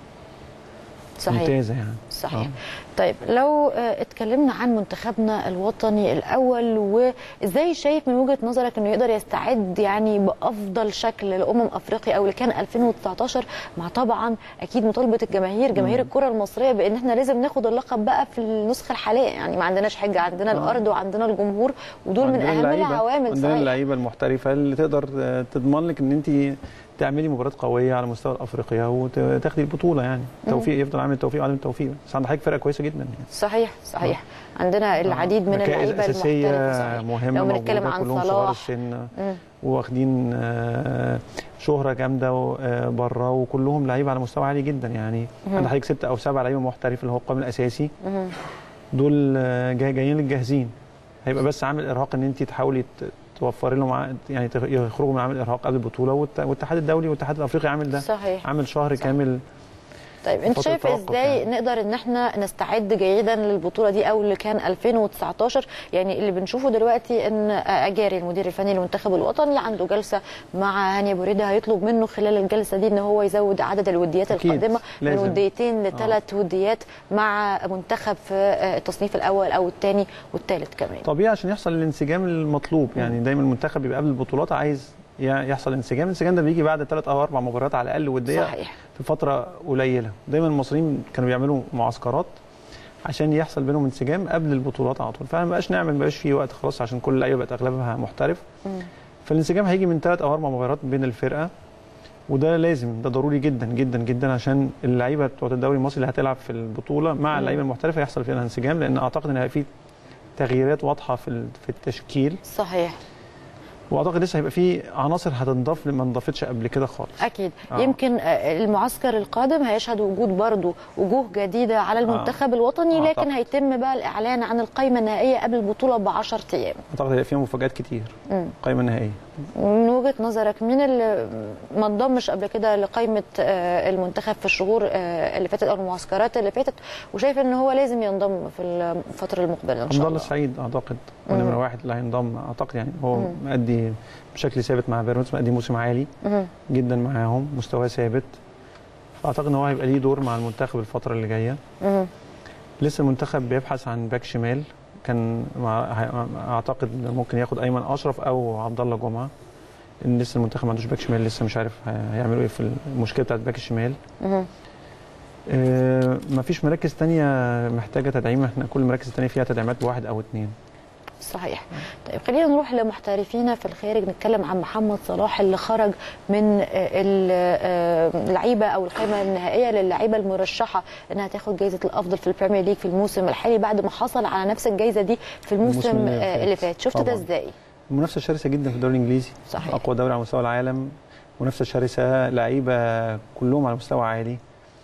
صحيح ممتازه يعني صحيح آه. طيب لو آه، اتكلمنا عن منتخبنا الوطني الاول وازاي شايف من وجهه نظرك انه يقدر يستعد يعني بافضل شكل لامم افريقيا او اللي كان 2019 مع طبعا اكيد مطالبه الجماهير جماهير الكره المصريه بان احنا لازم ناخد اللقب بقى في النسخه الحاليه يعني ما عندناش حجه عندنا الارض وعندنا الجمهور ودول من عندنا اهم اللعيبة- العوامل عندنا صحيح اللعيبه المحترفه اللي تقدر آه، تضمن لك ان انت تعملي مباراه قويه على مستوى الافريقيا وتاخدي البطوله يعني توفيق يفضل عامل توفيق وعدم توفيق بس عند حضرتك فرقه كويسه جدا يعني صحيح صحيح عندنا العديد من ركائز اللعيبه اساسيه المحترفه صحيح. مهمه لو بنتكلم موجودة، عن كلهم صغار صلاح السن مم. واخدين آه، شهره جامده بره وكلهم لعيبه على مستوى عالي جدا يعني مهم. عند حضرتك ست او سبع لعيبه محترف اللي هو القائم الاساسي مهم. دول آه، جاي جايين لك جاهزين هيبقى بس عامل ارهاق ان انت تحاولي ت- توفري لهم ع- يعني تخ- يخرجوا من عامل ارهاق قبل البطوله والت- والاتحاد الدولي والاتحاد الافريقي عامل ده صحيح عامل شهر صح. كامل طيب انت فترة شايف توقف ازاي يعني. نقدر ان احنا نستعد جيدا للبطوله دي او اللي كان 2019 يعني اللي بنشوفه دلوقتي ان اجاري المدير الفني للمنتخب الوطني عنده جلسه مع هاني ابو ريده هيطلب منه خلال الجلسه دي ان هو يزود عدد الوديات أكيد، القادمه من لازم. وديتين لثلاث وديات مع منتخب في التصنيف الاول او الثاني والثالث كمان طبيعي عشان يحصل الانسجام المطلوب يعني دايما المنتخب بيبقى قبل البطولات عايز ي- يحصل انسجام الانسجام ده بيجي بعد ثلاث او اربع مباريات على الاقل وديه صحيح في فتره قليله دايما المصريين كانوا بيعملوا معسكرات عشان يحصل بينهم انسجام قبل البطولات على طول فما بقاش نعمل ما بقاش في وقت خلاص عشان كل اللعيبه بقت اغلبها محترف مم. فالانسجام هيجي من ثلاث او اربع مباريات بين الفرقه وده لازم ده ضروري جدا جدا جدا عشان اللعيبه بتوع الدوري المصري اللي هتلعب في البطوله مع مم. اللعيبه المحترفه يحصل فيها انسجام لان اعتقد ان هيبقى في تغييرات واضحه في ال- في التشكيل صحيح واعتقد لسه هيبقى في عناصر هتنضاف ما انضافتش قبل كده خالص اكيد آه. يمكن آه، المعسكر القادم هيشهد وجود برضه وجوه جديده على المنتخب الوطني آه، لكن طبعاً. هيتم بقى الاعلان عن القائمه النهائيه قبل البطوله ب 10 ايام اعتقد هيبقى فيها مفاجات كتير مم. قائمه نهائيه من وجهه نظرك مين اللي ما انضمش قبل كده لقائمه آه، المنتخب في الشهور آه، اللي فاتت او المعسكرات اللي فاتت وشايف ان هو لازم ينضم في الفتره المقبله ان عبد شاء الله الله السعيد اعتقد مم. ونمره واحد اللي هينضم اعتقد يعني هو مم. مأدي بشكل ثابت مع بيراميدز مأدي موسم عالي مهم. جدا معاهم مستواه ثابت فاعتقد ان هو هيبقى ليه دور مع المنتخب الفتره اللي جايه مهم. لسه المنتخب بيبحث عن باك شمال كان مع هي- اعتقد ممكن ياخد ايمن اشرف او عبد الله جمعه لان لسه المنتخب ما عندوش باك شمال لسه مش عارف هي- هيعملوا ايه في المشكله بتاعت باك الشمال مهم. آه مفيش مراكز تانية محتاجه تدعيم احنا كل المراكز التانية فيها تدعيمات بواحد او اتنين صحيح طيب خلينا نروح لمحترفينا في الخارج نتكلم عن محمد صلاح اللي خرج من آه، ال- آه، اللعيبه او القائمه النهائيه للعيبه المرشحه انها تاخد جائزه الافضل في البريمير ليج في الموسم الحالي بعد ما حصل على نفس الجائزه دي في الموسم الموسم اللي آه، فات. اللي فات شفت ده طبعاً. ازاي المنافسه شرسه جدا في الدوري الانجليزي صحيح. اقوى دوري على مستوى العالم منافسه شرسه لعيبه كلهم على مستوى عالي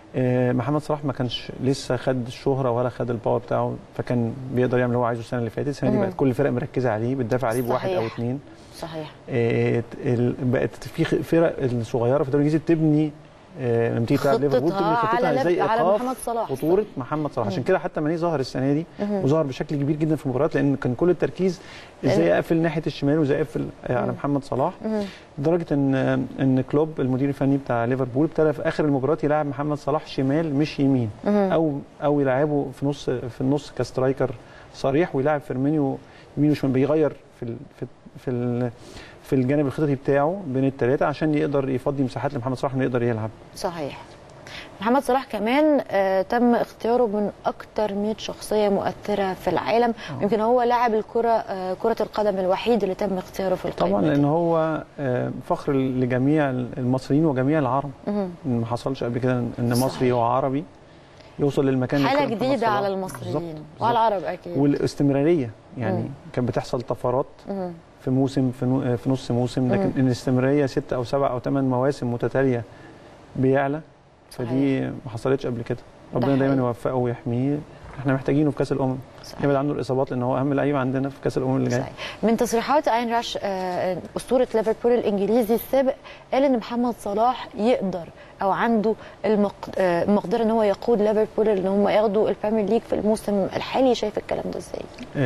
آه، محمد صلاح ما كانش لسه خد الشهره ولا خد الباور بتاعه فكان بيقدر يعمل اللي هو عايزه السنه اللي فاتت السنه دي مم. بقت كل الفرق مركزه عليه بتدافع عليه بواحد او صحيح. اثنين صحيح آه، ال- بقت في خ- فرق الصغيره في الدوري الانجليزي بتبني آه، لما تيجي تلعب ليفربول خطتها تبني على خطتها ازاي لب- على ايقاف محمد صلاح خطوره محمد صلاح عشان مم. كده حتى ماني ظهر السنه دي مهم. وظهر بشكل كبير جدا في المباريات لان كان كل التركيز ازاي اقفل ناحيه الشمال وازاي اقفل على مم. محمد صلاح مهم. لدرجه ان ان كلوب المدير الفني بتاع ليفربول ابتدى في اخر المباراه يلعب محمد صلاح شمال مش يمين مهم. او او يلعبه في نص في النص كسترايكر صريح ويلعب فيرمينيو يمين وشمال بيغير في ال في في ال في الجانب الخططي بتاعه بين الثلاثه عشان يقدر يفضي مساحات لمحمد صلاح انه يقدر يلعب صحيح محمد صلاح كمان آه تم اختياره من اكتر 100 شخصيه مؤثره في العالم يمكن هو لاعب الكره آه كره القدم الوحيد اللي تم اختياره في القائمه طبعا دي. لان هو آه، فخر لجميع المصريين وجميع العرب مهم. ما حصلش قبل كده ان صحيح. مصري وعربي يوصل للمكان اللي حاله كان محمد جديده صلاح. على بالظبط، المصريين بالظبط. وعلى العرب اكيد والاستمراريه يعني مم. كانت بتحصل طفرات مهم. في موسم في, نو- في نص موسم لكن مم. ان الاستمراريه ست او سبع او ثمان مواسم متتاليه بيعلى فدي ما حصلتش قبل كده ربنا حقيقي. دايما يوفقه ويحميه احنا محتاجينه في كاس الامم صحيح. يبعد عنه الاصابات لان هو اهم لعيب عندنا في كاس الامم اللي جاي صحيح. من تصريحات اين راش آه، اسطوره ليفربول الانجليزي السابق قال ان محمد صلاح يقدر او عنده المق- آه، المقدره ان هو يقود ليفربول ان هم ياخدوا البريمير ليج في الموسم الحالي شايف الكلام ده ازاي؟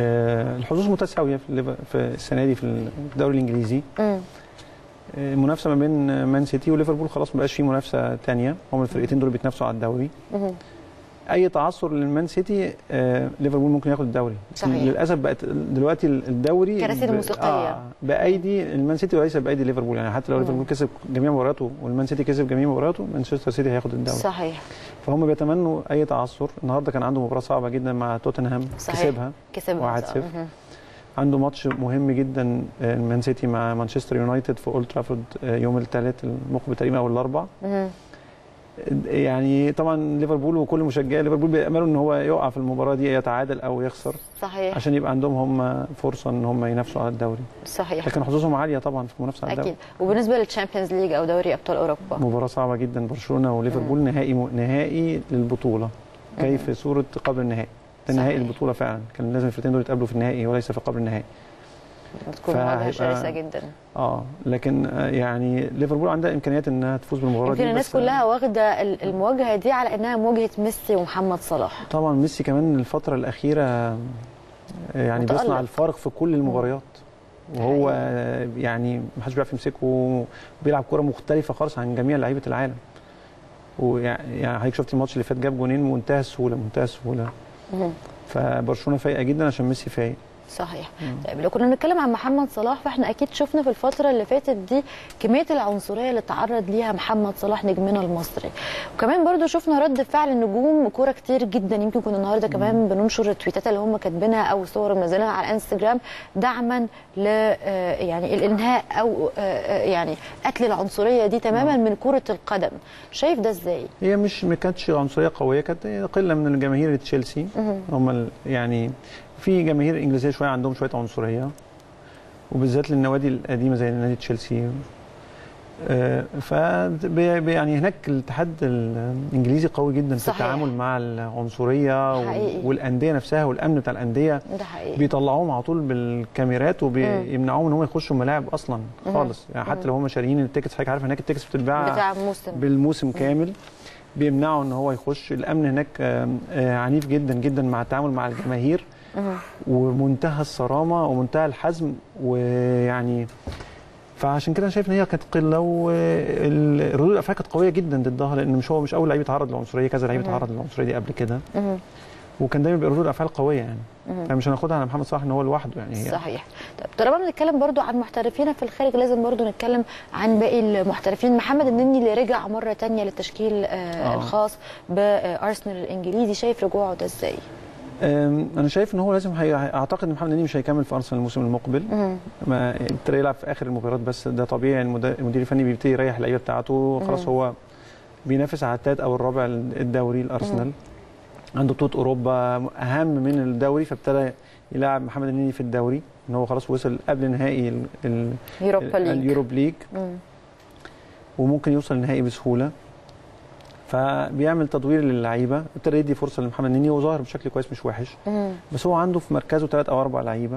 آه الحظوظ متساويه في, الليفر- في السنه دي في الدوري الانجليزي مم. آه، المنافسه ما بين مان سيتي وليفربول خلاص ما بقاش في منافسه ثانيه هم الفرقتين دول بيتنافسوا على الدوري مهم. اي تعثر للمان سيتي آه ليفربول ممكن ياخد الدوري صحيح. للاسف بقت دلوقتي الدوري كراسي ب- الموسيقية. آه بايدي المان سيتي وليس بايدي ليفربول يعني حتى لو مم. ليفربول كسب جميع مبارياته والمان سيتي كسب جميع مبارياته مانشستر سيتي هياخد الدوري صحيح فهم بيتمنوا اي تعثر النهارده كان عنده مباراه صعبه جدا مع توتنهام صحيح. كسبها كسبها 1-0. مهم. عنده ماتش مهم جدا آه، المان سيتي مع مانشستر يونايتد في اولد ترافورد آه، يوم الثلاث المقبل تقريبا او الاربع مهم. يعني طبعا ليفربول وكل مشجعي ليفربول بياملوا ان هو يقع في المباراه دي يتعادل او يخسر صحيح عشان يبقى عندهم هم فرصه ان هم ينافسوا على الدوري صحيح لكن حظوظهم عاليه طبعا في المنافسه على الدوري اكيد وبالنسبه للتشامبيونز ليج او دوري ابطال اوروبا مباراه صعبه جدا برشلونه وليفربول نهائي نهائي للبطوله جاي في صوره قبل النهائي ده نهائي صحيح. البطوله فعلا كان لازم الفرقتين دول يتقابلوا في النهائي وليس في قبل النهائي تكون مواجهه فهيبقى- شرسه جدا اه لكن آه، يعني ليفربول عندها امكانيات انها تفوز بالمباراه يمكن دي الناس بس- كلها واخده ال- المواجهه دي على انها مواجهه ميسي ومحمد صلاح طبعا ميسي كمان الفتره الاخيره آه، يعني متألق. بيصنع الفارق في كل المباريات وهو آه، يعني ما حدش بيعرف يمسكه وبيلعب كره مختلفه خالص عن جميع لعيبه العالم ويعني يعني حضرتك شفت الماتش اللي فات جاب جونين بمنتهى السهوله منتهى السهوله مهم. فبرشلونه فايقه جدا عشان ميسي فايق صحيح طيب لو كنا بنتكلم عن محمد صلاح فاحنا اكيد شفنا في الفتره اللي فاتت دي كميه العنصريه اللي تعرض ليها محمد صلاح نجمنا المصري وكمان برضو شفنا رد فعل نجوم كوره كتير جدا يمكن كنا النهارده كمان بننشر التويتات اللي هم كاتبينها او صور منزلينها على الانستجرام دعما ل آه، يعني الانهاء او آه، آه، يعني قتل العنصريه دي تماما من كره القدم شايف ده ازاي هي مش ما كانتش عنصريه قويه كانت قله من الجماهير تشيلسي هم ال- يعني في جماهير انجليزيه شويه عندهم شويه عنصريه وبالذات للنوادي القديمه زي نادي تشيلسي آه، ف بي- يعني هناك الاتحاد الانجليزي قوي جدا في صحيح. التعامل مع العنصريه وال- حقيقي. والانديه نفسها والامن بتاع الانديه ده حقيقي بيطلعوهم على طول بالكاميرات وبيمنعوهم ان هم يخشوا الملاعب اصلا خالص يعني حتى لو هم شاريين التيكتس حضرتك عارف هناك التيكتس بتتباع بتاع موسم بالموسم كامل بيمنعوا ان هو يخش الامن هناك آم، آه، عنيف جدا جدا مع التعامل مع الجماهير مهم. ومنتهى الصرامه ومنتهى الحزم ويعني فعشان كده أنا شايف ان هي كانت قله والردود الافعال كانت قويه جدا ضدها لان مش هو مش اول لعيب اتعرض للعنصريه كذا لعيب اتعرض للعنصريه دي قبل كده مهم. وكان دايما بيبقى ردود افعال قويه يعني فمش هناخدها على محمد صلاح ان هو لوحده يعني هي صحيح طيب طالما بنتكلم برضو عن محترفين في الخارج لازم برضو نتكلم عن باقي المحترفين محمد النني اللي رجع مرة تانية للتشكيل آه آه. الخاص بأرسنال الإنجليزي شايف رجوعه ده ازاي؟ أم، انا شايف ان هو لازم هي... اعتقد ان محمد نني مش هيكمل في ارسنال الموسم المقبل مهم. ما ابتدى يلعب في اخر المباريات بس ده طبيعي المد- المدير الفني بيبتدي يريح اللعيبه بتاعته خلاص هو بينافس على الثالث او الرابع الدوري الارسنال عنده بطوله اوروبا اهم من الدوري فابتدى يلعب محمد النني في الدوري ان هو خلاص وصل قبل نهائي ال... ال... يوروبا ليج اليوروب ليج مم. وممكن يوصل النهائي بسهوله فبيعمل تدوير للعيبه ابتدى يدي فرصه لمحمد نني وظاهر بشكل كويس مش وحش مم. بس هو عنده في مركزه ثلاث او اربع لعيبه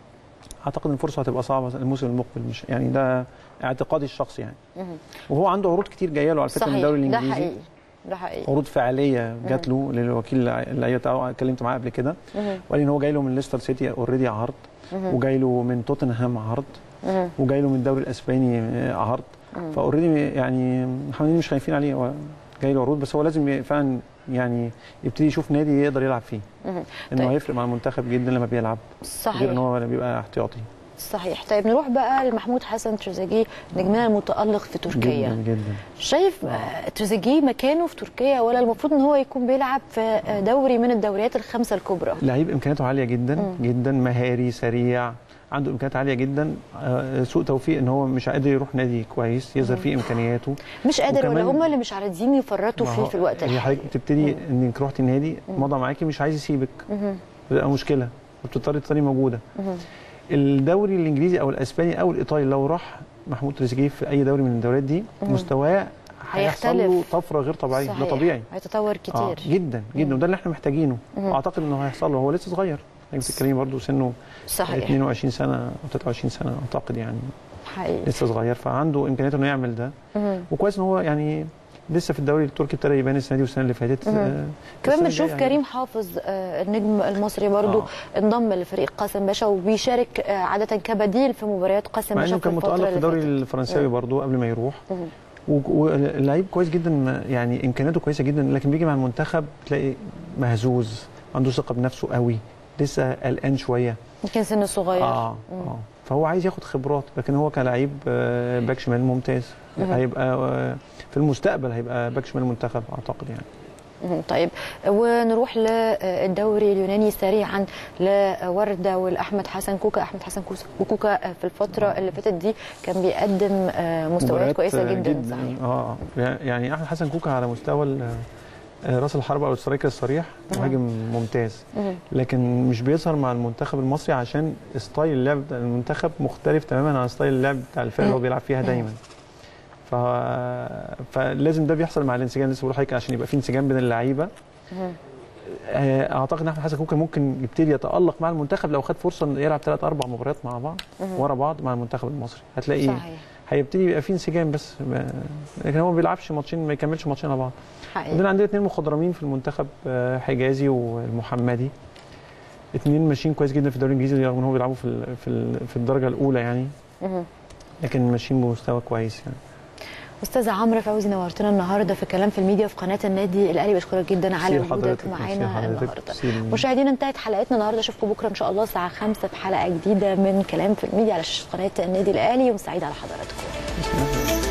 اعتقد ان الفرصه هتبقى صعبه الموسم المقبل مش يعني ده اعتقادي الشخصي يعني مم. وهو عنده عروض كتير جايه له على فكره من صحيح الدوري ده الانجليزي حقيقي ده حقيقي عروض فعاليه جات له للوكيل اللعيبه بتاعه اتكلمت معاه قبل كده مم. وقال ان هو جاي له من ليستر سيتي اوريدي عرض مم. وجاي له من توتنهام عرض مم. وجاي له من الدوري الاسباني آه، عرض مم. فاوريدي يعني محمد نني مش خايفين عليه هو جاي له عروض بس هو لازم ي- فعلا يعني يبتدي يشوف نادي يقدر يلعب فيه مم. انه طيب. هيفرق مع المنتخب جدا لما بيلعب غير ان صحيح هو بيبقى احتياطي صحيح طيب نروح بقى لمحمود حسن تريزيجيه نجمنا المتألق في تركيا جدا جدا شايف آه، تريزيجيه مكانه في تركيا ولا المفروض ان هو يكون بيلعب في آه، دوري من الدوريات الخمسه الكبرى لعيب امكانياته عاليه جدا مم. جدا مهاري سريع عنده امكانيات عاليه جدا آه، سوء توفيق ان هو مش قادر يروح نادي كويس يظهر فيه امكانياته مش قادر ولا وكمان- هم اللي مش عايزين يفرطوا ما فيه هو في الوقت هي الحالي حضرتك بتبتدي انك رحتي النادي مضى معاكي مش عايز يسيبك مهم. بتبقى مشكله وبتضطري تفضلي موجوده مهم. الدوري الانجليزي او الاسباني او الايطالي لو راح محمود تريزيجيه في اي دوري من الدوريات دي مم. مستواه هيحصل له هيختلف. طفره غير طبيعيه ده صحيح. طبيعي هيتطور آه كتير جدا جدا وده اللي احنا محتاجينه مم. واعتقد انه هيحصل له هو لسه صغير انت بتتكلمي برضه سنه صحيح 22 سنه او 23 سنه اعتقد يعني حقيقي لسه صغير فعنده امكانيات انه يعمل ده مهم. وكويس ان هو يعني لسه في الدوري التركي ابتدى يبان السنه دي والسنه اللي فاتت مهم. آه، كمان السنة بنشوف الجاية كريم حافظ آه، النجم المصري برضو آه. انضم لفريق قاسم باشا وبيشارك آه، عادة كبديل في مباريات قاسم مع باشا انه في كان الفترة متالق في اللي الدوري فاتت. الفرنساوي مم. برضه قبل ما يروح مهم. و- واللعيب كويس جدا يعني امكانياته كويسه جدا لكن بيجي مع المنتخب تلاقي مهزوز عنده ثقه بنفسه قوي لسه قلقان شويه يمكن سن صغير اه اه فهو عايز ياخد خبرات لكن هو كلاعب آه، باك شمال ممتاز مهم. هيبقى آه، في المستقبل هيبقى باك شمال المنتخب اعتقد يعني مهم. طيب ونروح للدوري اليوناني سريعا لوردة والأحمد حسن كوكا أحمد حسن كوسا وكوكا في الفترة اللي فاتت دي كان بيقدم آه، مستويات مباريات، كويسة آه، جدا, صحيح اه يعني احمد حسن كوكا على مستوى ال- آه، راس الحربه او السترايكر الصريح مهاجم ممتاز مهم. لكن مش بيظهر مع المنتخب المصري عشان ستايل اللعب بتاع المنتخب مختلف تماما عن ستايل اللعب بتاع الفرقه اللي هو بيلعب فيها دايما ف... فلازم ده بيحصل مع الانسجام لسه بقول لحضرتك عشان يبقى في انسجام بين اللعيبه مهم. آه، اعتقد ان احمد حسن كوكا ممكن يبتدي يتالق مع المنتخب لو خد فرصه انه يلعب ثلاث اربع مباريات مع بعض مهم. ورا بعض مع المنتخب المصري هتلاقي صحيح هيبتدي يبقى في انسجام بس ما- لكن هو ما بيلعبش ماتشين ما يكملش ماتشين على بعض حقيقي عندنا عندنا اثنين مخضرمين في المنتخب آه، حجازي والمحمدي اثنين ماشيين كويس جدا في الدوري الانجليزي رغم ان هو بيلعبوا في ال- في ال- في الدرجه الاولى يعني مهم. لكن ماشيين بمستوى كويس يعني استاذ عمرو فوزي نورتنا النهارده في كلام في الميديا في قناه النادي الاهلي بشكرك جدا على ميرسي وجودك لحضرتك، ميرسي معانا لحضرتك، النهارده ميرسي لل- مشاهدينا انتهت حلقتنا النهارده اشوفكم بكره ان شاء الله الساعه 5 في حلقه جديده من كلام في الميديا على شاشه قناه النادي الاهلي يوم سعيد على حضراتكم بسم الله.